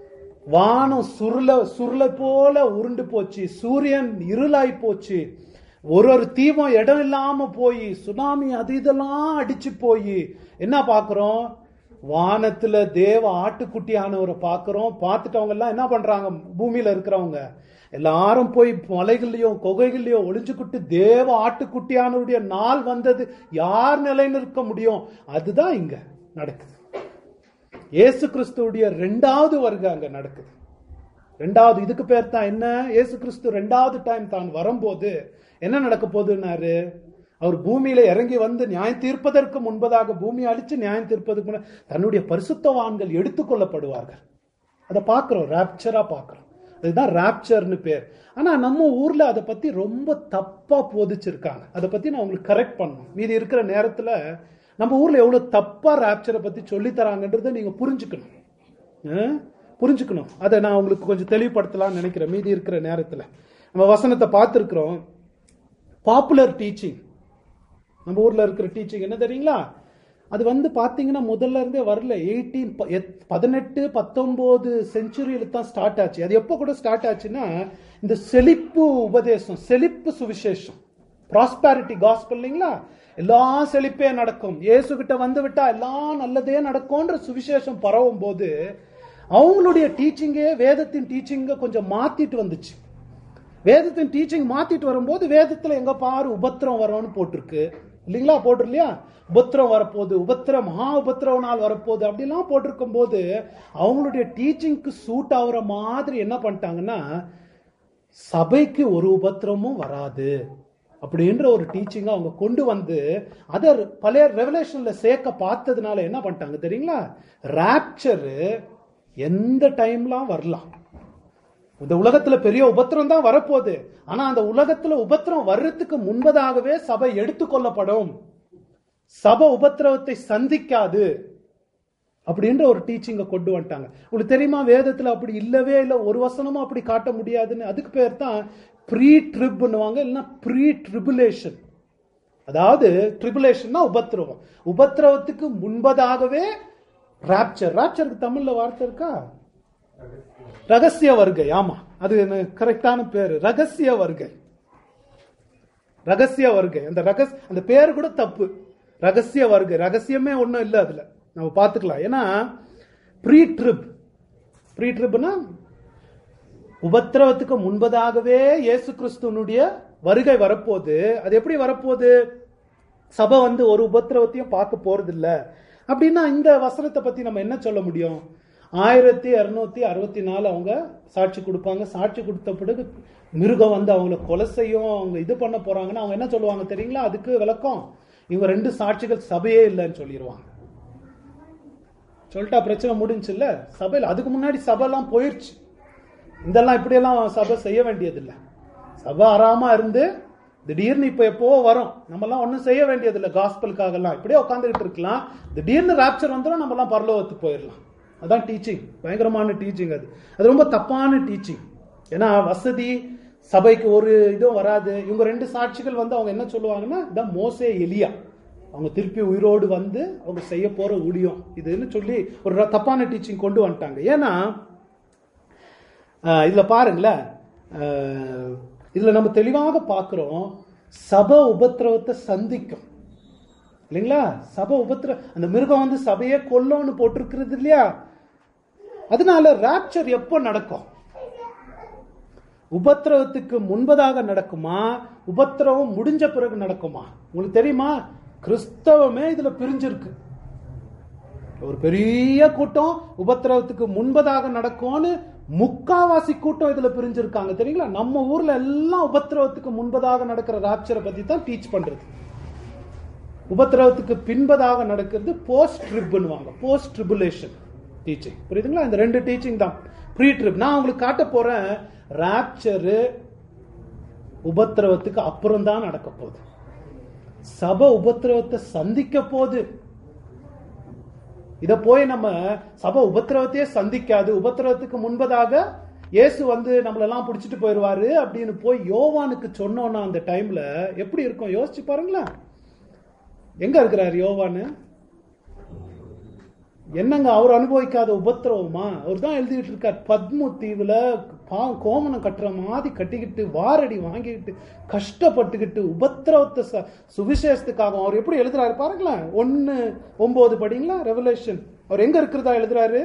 வானம் சுருள சுருள போல உருண்டு போச்சு சூரியன் இருளாய் போச்சு ஒரு ஒரு தீபம் இடம் இல்லாம போய் சுனாமி அது இதெல்லாம் அடிச்சு போய் என்ன பாக்குறோம் வானத்துல தேவ ஆட்டுக்குட்டியானவரை பார்க்கிறோம் பார்த்துட்டு அவங்க எல்லாம் என்ன பண்றாங்க பூமியில இருக்கிறவங்க எல்லாரும் போய் மலைகள்லயும் குகைகள்லயும் ஒளிஞ்சுக்கிட்டு தேவ ஆட்டுக்குட்டியானவருடைய நாள் வந்தது யார் நிலைநிற்க முடியும் அதுதான் இங்க நடக்குது இயேசு கிறிஸ்துவுடைய ரெண்டாவது வருகை அங்க நடக்குது ரெண்டாவது இதுக்கு பேர் தான் என்ன இயேசு கிறிஸ்து ரெண்டாவது டைம் தான் வரும்போது என்ன நடக்க போகுதுன்னாரு அவர் பூமியில இறங்கி வந்து நியாயம் தீர்ப்பதற்கு முன்பதாக பூமி அழிச்சு நியாயம் தீர்ப்பதற்கு முன்ன தன்னுடைய பரிசுத்தவான்கள் எடுத்துக்கொள்ளப்படுவார்கள் அதை பார்க்கிறோம் ராப்சரா பார்க்கிறோம் அதுதான் ராப்சர்னு பேர் ஆனா நம்ம ஊர்ல அதை பத்தி ரொம்ப தப்பா போதிச்சிருக்காங்க அதை பத்தி நான் உங்களுக்கு கரெக்ட் பண்ணணும் மீதி இருக்கிற நேரத்துல நம்ம ஊர்ல எவ்வளவு தப்பா ராப்சரை பத்தி சொல்லி தராங்கன்றதை நீங்க புரிஞ்சுக்கணும் அஹ்? புரிஞ்சுக்கணும் அதை நான் உங்களுக்கு கொஞ்சம் தெளிவுபடுத்தலாம்னு நினைக்கிறேன் மீதி இருக்கிற நேரத்துல நம்ம வசனத்தை பார்த்துருக்குறோம் பாப்புலர் டீச்சிங் நம்ம ஊர்ல இருக்கிற டீச்சிங் என்ன தெரியுங்களா அது வந்து பாத்தீங்கன்னா முதல்ல இருந்தே வரல எயிட்டீன் பதினெட்டு பத்தொன்பது செஞ்சுரியில தான் ஸ்டார்ட் ஆச்சு அது எப்போ கூட ஸ்டார்ட் ஆச்சுன்னா இந்த செழிப்பு உபதேசம் செழிப்பு சுவிசேஷம் ப்ராஸ்பாரிட்டி காஸ்பல் இல்லைங்களா எல்லாம் செழிப்பே நடக்கும் இயேசு கிட்ட வந்து விட்டா எல்லாம் நல்லதே நடக்கும்ன்ற சுவிசேஷம் பரவும் போது அவங்களுடைய டீச்சிங்கே வேதத்தின் டீச்சிங்க கொஞ்சம் மாத்திட்டு வந்துச்சு வேதத்தின் டீச்சிங் மாத்திட்டு வரும்போது வேதத்துல எங்க பாரு உபத்திரம் வரும்னு போட்டிருக்கு இல்லைங்களா போட்டிரு இல்லையா உபத்திரம் வரப்போகுது உபத்திரம் மகா உபத்திரவ நாள் வரப்போகுது அப்படிலாம் போட்டிருக்கும் போது அவங்களுடைய டீச்சிங்க்கு சூட் ஆகுற மாதிரி என்ன பண்ணிட்டாங்கன்னா சபைக்கு ஒரு உபத்திரமும் வராது அப்படின்ற ஒரு டீச்சிங் அவங்க கொண்டு வந்து அதை பழைய ரெவலேஷன்ல சேர்க்க பார்த்ததுனால என்ன பண்ணிட்டாங்க தெரியுங்களா ராப்சரு எந்த டைம்லாம் வரலாம் இந்த உலகத்துல பெரிய உபத்திரம் தான் வரப்போகுது ஆனா அந்த உலகத்துல உபத்திரம் வர்றதுக்கு முன்பதாகவே சபை எடுத்துக்கொள்ளப்படும் சபை உபத்திரவத்தை சந்திக்காது அப்படின்ற ஒரு டீச்சிங்க கொண்டு வந்துட்டாங்க உங்களுக்கு தெரியுமா வேதத்துல அப்படி இல்லவே இல்லை ஒரு வசனமும் அப்படி காட்ட முடியாதுன்னு அதுக்கு பேர் தான் ப்ரீ ட்ரிப்னுவாங்க இல்லைன்னா ப்ரீ ட்ரிபுலேஷன் அதாவது ட்ரிபுலேஷன்னா உபத்திரவம் உபத்திரவத்துக்கு முன்பதாகவே ராப்சர் ராப்சருக்கு தமிழ்ல வார்த்தை இருக்கா ரகசிய வருகை ஆமா அது கரெக்டான பேரு ரகசிய வருகை ரகசிய வருகை அந்த ரகஸ் அந்த பேர் கூட தப்பு ரகசிய வருகை ரகசியமே ஒன்றும் இல்லை அதுல நம்ம பார்த்துக்கலாம் ஏன்னா ப்ரீ ட்ரிப் ப்ரீ ட்ரிப்னா உபத்திரவத்துக்கு முன்பதாகவே இயேசு கிறிஸ்துவனுடைய வருகை வரப்போகுது அது எப்படி வரப்போகுது சபை வந்து ஒரு உபத்திரவத்தையும் பார்க்க போறது இல்ல அப்படின்னா இந்த வசனத்தை பத்தி நம்ம என்ன சொல்ல முடியும் ஆயிரத்தி இருநூத்தி அறுபத்தி நாலு அவங்க சாட்சி கொடுப்பாங்க சாட்சி கொடுத்த பிறகு மிருகம் வந்து அவங்கள கொலை செய்யும் அவங்க இது பண்ண போறாங்கன்னா அவங்க என்ன சொல்லுவாங்க தெரியுங்களா அதுக்கு விளக்கம் இவங்க ரெண்டு சாட்சிகள் சபையே இல்லைன்னு சொல்லிடுவாங்க சொல்லிட்டா பிரச்சனை முடிஞ்சுல்ல சபையில் அதுக்கு முன்னாடி சபைலாம் போயிடுச்சு இதெல்லாம் இப்படியெல்லாம் சபை செய்ய வேண்டியதில்லை சபை ஆறாம இருந்து திடீர்னு இப்ப எப்போ வரும் நம்மலாம் ஒன்றும் செய்ய வேண்டியதில்லை காஸ்பலுக்காகலாம் இப்படியே உட்காந்துக்கிட்டு இருக்கலாம் திடீர்னு ராப்சர் வந்துடும் நம்மலாம் பரலோகத்துக்கு போயிடலாம் அதான் டீச்சிங் பயங்கரமான டீச்சிங் அது அது ரொம்ப தப்பான டீச்சிங் ஏன்னா வசதி சபைக்கு ஒரு இதுவும் வராது இவங்க ரெண்டு சாட்சிகள் வந்து அவங்க என்ன சொல்லுவாங்கன்னா இதான் மோசே எலியா அவங்க திருப்பி உயிரோடு வந்து அவங்க செய்ய போற ஊழியம் இதுன்னு சொல்லி ஒரு ர- தப்பான டீச்சிங் கொண்டு வந்துட்டாங்க ஏன்னா ஆஹ் இதுல பாருங்களேன் ஆஹ் இதுல நம்ம தெளிவாக பார்க்கிறோம் சபை உபத்திரவத்தை சந்திக்கும் இல்லைங்களா சபை உபத்திர அந்த மிருகம் வந்து சபையே கொல்லோன்னு போட்டிருக்கிறது இல்லையா அதனால ராப்சர் எப்போ நடக்கும் உபத்திரவத்துக்கு முன்பதாக நடக்குமா உபத்திரவம் முடிஞ்ச பிறகு நடக்குமா உங்களுக்கு தெரியுமா கிறிஸ்தவமே இதுல பிரிஞ்சிருக்கு ஒரு பெரிய கூட்டம் உபத்திரவத்துக்கு முன்பதாக நடக்கும்னு முக்காவாசி கூட்டம் இதுல பிரிஞ்சிருக்காங்க தெரியுங்களா நம்ம ஊர்ல எல்லாம் உபத்திரவத்துக்கு முன்பதாக நடக்கிற ராப்சரை பத்தி தான் டீச் பண்றது உபத்திரவத்துக்கு பின்பதாக நடக்கிறது போஸ்ட் ட்ரிப்னுவாங்க போஸ்ட் ட்ரிபுலேஷன் டீச்சிங் புரியுதுங்களா இந்த ரெண்டு டீச்சிங் தான் ப்ரீ ட்ரிப் நான் உங்களுக்கு காட்ட போறேன் ராப்சரு உபத்திரவத்துக்கு அப்புறம் தான் நடக்க போகுது சபை உபத்திரவத்தை சந்திக்க போகுது இத போய் நம்ம சபை உபத்திரவத்தையே சந்திக்காது உபத்திரவத்துக்கு முன்பதாக இயேசு வந்து நம்மளெல்லாம் பிடிச்சிட்டு போயிடுவாரு அப்படின்னு போய் யோவானுக்கு சொன்னோன்னா அந்த டைம்ல எப்படி இருக்கும் யோசிச்சு பாருங்களேன் எங்க இருக்கிறார் யோவானு என்னங்க அவர் அனுபவிக்காத உபத்திரவமா அவர் தான் எழுதிட்டு இருக்கார் பத்மு தீவுல பா- கோமணம் கட்டுற மாதிரி கட்டிக்கிட்டு வாரடி வாங்கிக்கிட்டு கஷ்டப்பட்டுக்கிட்டு உபத்திரவத்தை ச- சுவிசேஷத்துக்காக அவர் எப்படி எழுதுறாரு பாருங்களேன் ஒன்னு ஒன்பது படிங்களா ரெவலேஷன் அவர் எங்க இருக்கிறதா எழுதுறாரு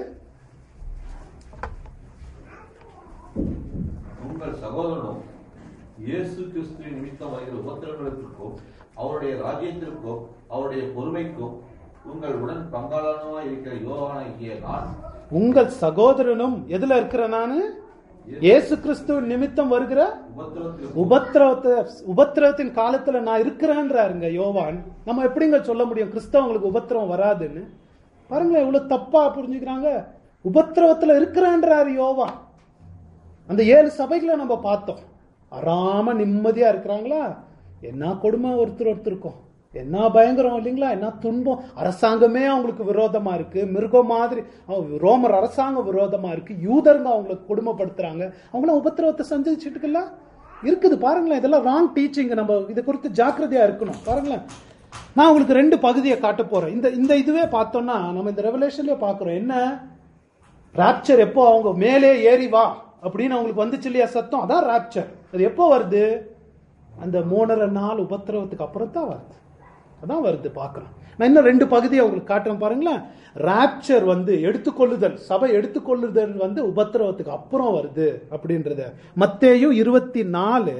உங்கள் சகோதரனும் இயேசு கிறிஸ்துவின் நிமித்தம் வருகிற உபத்திரங்களுக்கும் அவருடைய ராஜ்யத்திற்கும் அவருடைய பொறுமைக்கும் உங்கள் உடன் பங்காளனுமாய் இருக்கிற யோவானாகிய நான் உங்கள் சகோதரனும் எதுல இருக்கிற நானு இயேசு கிறிஸ்துவ நிமித்தம் வருகிற உபத்திரத்திற்கும் உபத்திரவத்தை உபத்திரவத்தின் காலத்துல நான் இருக்கிறேன்றாருங்க யோவான் நம்ம எப்படிங்க சொல்ல முடியும் கிறிஸ்தவங்களுக்கு உபத்திரவம் வராதுன்னு பாருங்களேன் இவ்வளவு தப்பா புரிஞ்சுக்கிறாங்க உபத்திரவத்துல இருக்கிறேன்றாரு யோவான் அந்த ஏழு சபைகளை நம்ம பார்த்தோம் அறாம நிம்மதியா இருக்கிறாங்களா என்ன கொடுமை ஒருத்தர் ஒருத்தருக்கும் என்ன பயங்கரம் இல்லைங்களா என்ன துன்பம் அரசாங்கமே அவங்களுக்கு விரோதமா இருக்கு மிருகம் மாதிரி அவங்க ரோமர் அரசாங்கம் விரோதமா இருக்கு யூதருங்க அவங்களை கொடுமைப்படுத்துறாங்க அவங்கள உபத்திரவத்தை சந்திச்சுட்டு இருக்குல்ல இருக்குது பாருங்களேன் இதெல்லாம் ராங் டீச்சிங் நம்ம இதை குறித்து ஜாக்கிரதையா இருக்கணும் பாருங்களேன் நான் உங்களுக்கு ரெண்டு பகுதியை காட்ட போறேன் இந்த இந்த இதுவே பார்த்தோம்னா நம்ம இந்த ரெவலேஷன்லயே பாக்குறோம் என்ன ராப்சர் எப்போ அவங்க மேலே ஏறி வா அப்படின்னு அவங்களுக்கு வந்துச்சு இல்லையா சத்தம் அதான் ராப்சர் அது எப்போ வருது அந்த மூணரை நாள் உபத்திரவத்துக்கு அப்புறம் தான் வருது அதான் வருது பார்க்குறோம் நான் இன்னும் ரெண்டு பகுதியை உங்களுக்கு காட்டுறேன் பாருங்களேன் ராப்சர் வந்து எடுத்துக்கொள்ளுதல் சபை எடுத்துக்கொள்ளுதல் வந்து உபத்திரவத்துக்கு அப்புறம் வருது அப்படின்றத மத்தேயு இருபத்தி நாலு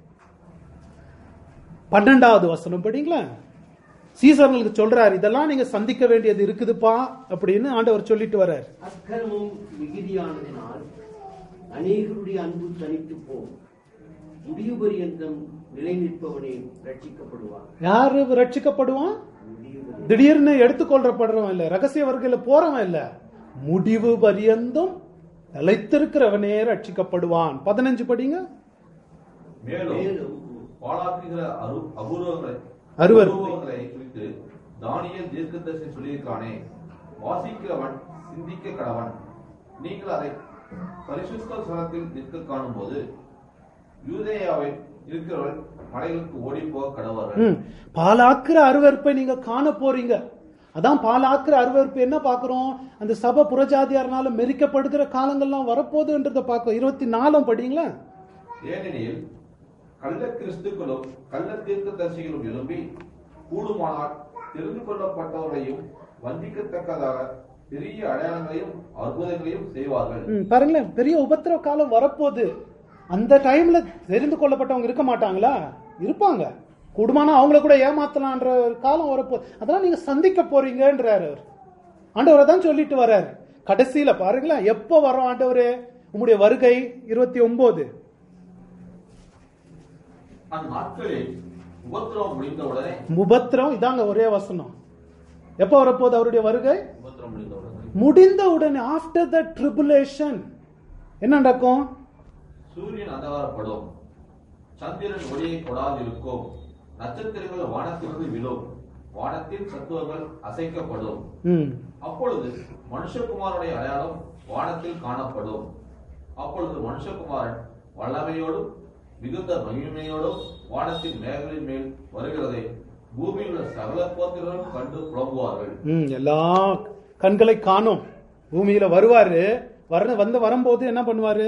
பன்னெண்டாவது வசனம் படிங்களா சீசர்களுக்கு சொல்றாரு இதெல்லாம் நீங்க சந்திக்க வேண்டியது இருக்குதுப்பா அப்படின்னு ஆண்டவர் சொல்லிட்டு வர்றாரு அக்கிரமம் மிகுதியானதினால் அநேகருடைய அன்பு தனித்து போம் முடிவு பரியந்தம் நிலை நிற்பவனே ரட்சிக்கப்படுவான் யாரு ரட்சிக்கப்படுவான் முடிவு பரியந்தம். திடீர்னு எடுத்துக்கொள்ளப்படுறவன் இல்ல ரகசிய வருகையில போறவன் இல்ல முடிவு பரியந்தும் நிலைத்திருக்கிறவனே ரட்சிக்கப்படுவான் பதினஞ்சு படிங்க மேலும் மேலும் பாழாக்குகிற அரு அபூர்வங்களை அருவருப்பை. அபூர்வங்களை குறித்து தானியேல் தீர்க்கதரிசி சொல்லியிருக்கானே வாசிக்கிறவன் சிந்திக்க கடவன் நீங்கள் அதை பரிசுத்த ஸ்தலத்தில் நிற்க காணும்போது யூதேயாவில் இருக்கிறவர்கள் மலைகளுக்கு ஓடி போக கடவார்கள் ம். பாலாக்குற அருவருப்பை நீங்க காண போறீங்க அதான் பாலாக்குற அருவருப்பு என்ன பார்க்கிறோம் அந்த சபை புறஜாதியார்னால மெரிக்கப்படுகிற காலங்கள்லாம் வரப்போகுதுன்றத பார்க்கிறோம் இருபத்தி நாலும் படிங்களா ஏனெனில் கள்ள கிறிஸ்துக்களும் கள்ள தீர்க்கதரிசிகளும் எழும்பி கூடுமானால் தெரிந்து கொள்ளப்பட்டவர்களையும் வந்திக்கத்தக்கதாக பெரிய அடையாளங்களையும் அற்புதங்களையும் செய்வார்கள் ம், பாருங்களேன் பெரிய உபத்திரவ காலம் வரப்போகுது அந்த டைம்ல தெரிந்து கொள்ளப்பட்டவங்க இருக்க மாட்டாங்களா இருப்பாங்க கூடுமானா அவங்கள கூட ஏமாத்தலான்ற ஒரு காலம் வரப்போகுது அதெல்லாம் நீங்க சந்திக்க போறீங்கன்றாரு அவர் ஆண்டவரை தான் சொல்லிட்டு வர்றாரு கடைசியில பாருங்களேன் எப்போ வரோம் ஆண்டவரே உங்களுடைய வருகை இருபத்தி ஒன்பது அந்நாட்களில் உபத்திரவம் முடிந்தவுடனே உபத்திரம் இதாங்க ஒரே வசனம் எப்போ வரப்போகுது அவருடைய வருகை உபத்திரவம் முடிந்தவுடனே முடிந்த உடனே ஆஃப்டர் த ட்ரிபுலேஷன் என்ன நடக்கும் சூரியன் அந்தகாரப்படும் சந்திரன் ஒளியை கொடாதிருக்கும் நட்சத்திரங்கள் வானத்திலிருந்து விழும் வானத்தின் சத்துவங்கள் அசைக்கப்படும் ம் அப்பொழுது மனுஷகுமாரனுடைய அடையாளம் வானத்தில் காணப்படும் அப்பொழுது மனுஷகுமாரன் வல்லமையோடும் மிகுந்த மகிமையோடும் வானத்தின் மேகலின் மேல் வருகிறதை பூமியில் உள்ள சகல கோத்திரர்களும் கண்டு புலம்புவார்கள் ம் எல்லா கண்களை காணும் பூமியில வருவாரு வர வந்து வரும்போது என்ன பண்ணுவாரு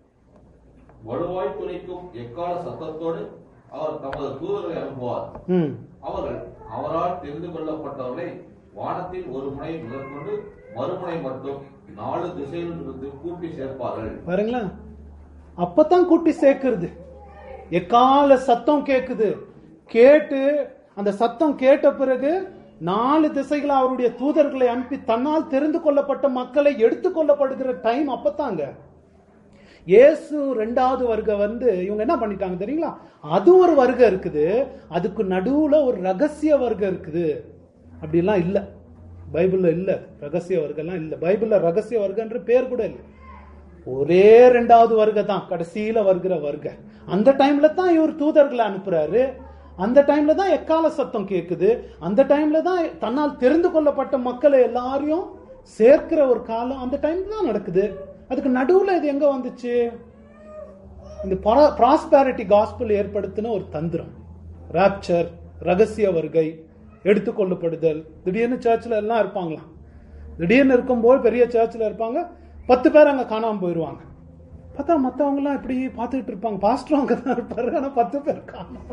வலுவாய் துணிக்கும் எக்கால சத்தத்தோடு அவர் தமது தூதர்களை அனுப்புவார் ம் அவர்கள் அவரால் தெரிந்து கொள்ளப்பட்டவர்களை வானத்தின் ஒரு முனை முதற்கொண்டு மறுமுனை மட்டும் நாலு திசையில் இருந்து கூட்டி சேர்ப்பார்கள் பாருங்களேன் அப்பதான் கூட்டி சேர்க்கிறது எக்கால சத்தம் கேக்குது கேட்டு அந்த சத்தம் கேட்ட பிறகு நாலு திசைகளை அவருடைய தூதர்களை அனுப்பி தன்னால் தெரிந்து கொள்ளப்பட்ட மக்களை எடுத்துக்கொள்ளப்படுகிற டைம் அப்பத்தாங்க இயேசு ரெண்டாவது வருகை வந்து இவங்க என்ன பண்ணிட்டாங்க தெரியுங்களா அது ஒரு வருகை இருக்குது அதுக்கு நடுவுல ஒரு ரகசிய வருகை இருக்குது அப்படிலாம் இல்ல பைபிள்ல இல்ல ரகசிய வர்க்கம்லாம் இல்ல பைபிள்ல ரகசிய வர்க்கன்ற பேர் கூட இல்லை ஒரே ரெண்டாவது வருகை தான் கடைசியில வருகிற வருகை அந்த டைம்ல தான் இவர் தூதர்களை அனுப்புறாரு அந்த டைம்ல தான் எக்கால சத்தம் கேக்குது அந்த டைம்ல தான் தன்னால் தெரிந்து கொள்ளப்பட்ட மக்களை எல்லாரையும் சேர்க்கிற ஒரு காலம் அந்த டைம்ல தான் நடக்குது அதுக்கு நடுவுல இது எங்க வந்துச்சு இந்த ப்ராஸ்பேரிட்டி காஸ்பிள் ஏற்படுத்தின ஒரு தந்திரம் ராப்சர் ரகசிய வருகை எடுத்துக்கொள்ளப்படுதல் திடீர்னு சர்ச்சில் எல்லாம் இருப்பாங்களாம் திடீர்னு இருக்கும்போது பெரிய சர்ச்சில் இருப்பாங்க பத்து பேர் அங்கே காணாமல் போயிடுவாங்க பார்த்தா மற்றவங்கலாம் இப்படி பார்த்துக்கிட்டு இருப்பாங்க பாஸ்டரும் அங்கே தான் இருப்பாரு ஆனால் பத்து பேர் காணோம்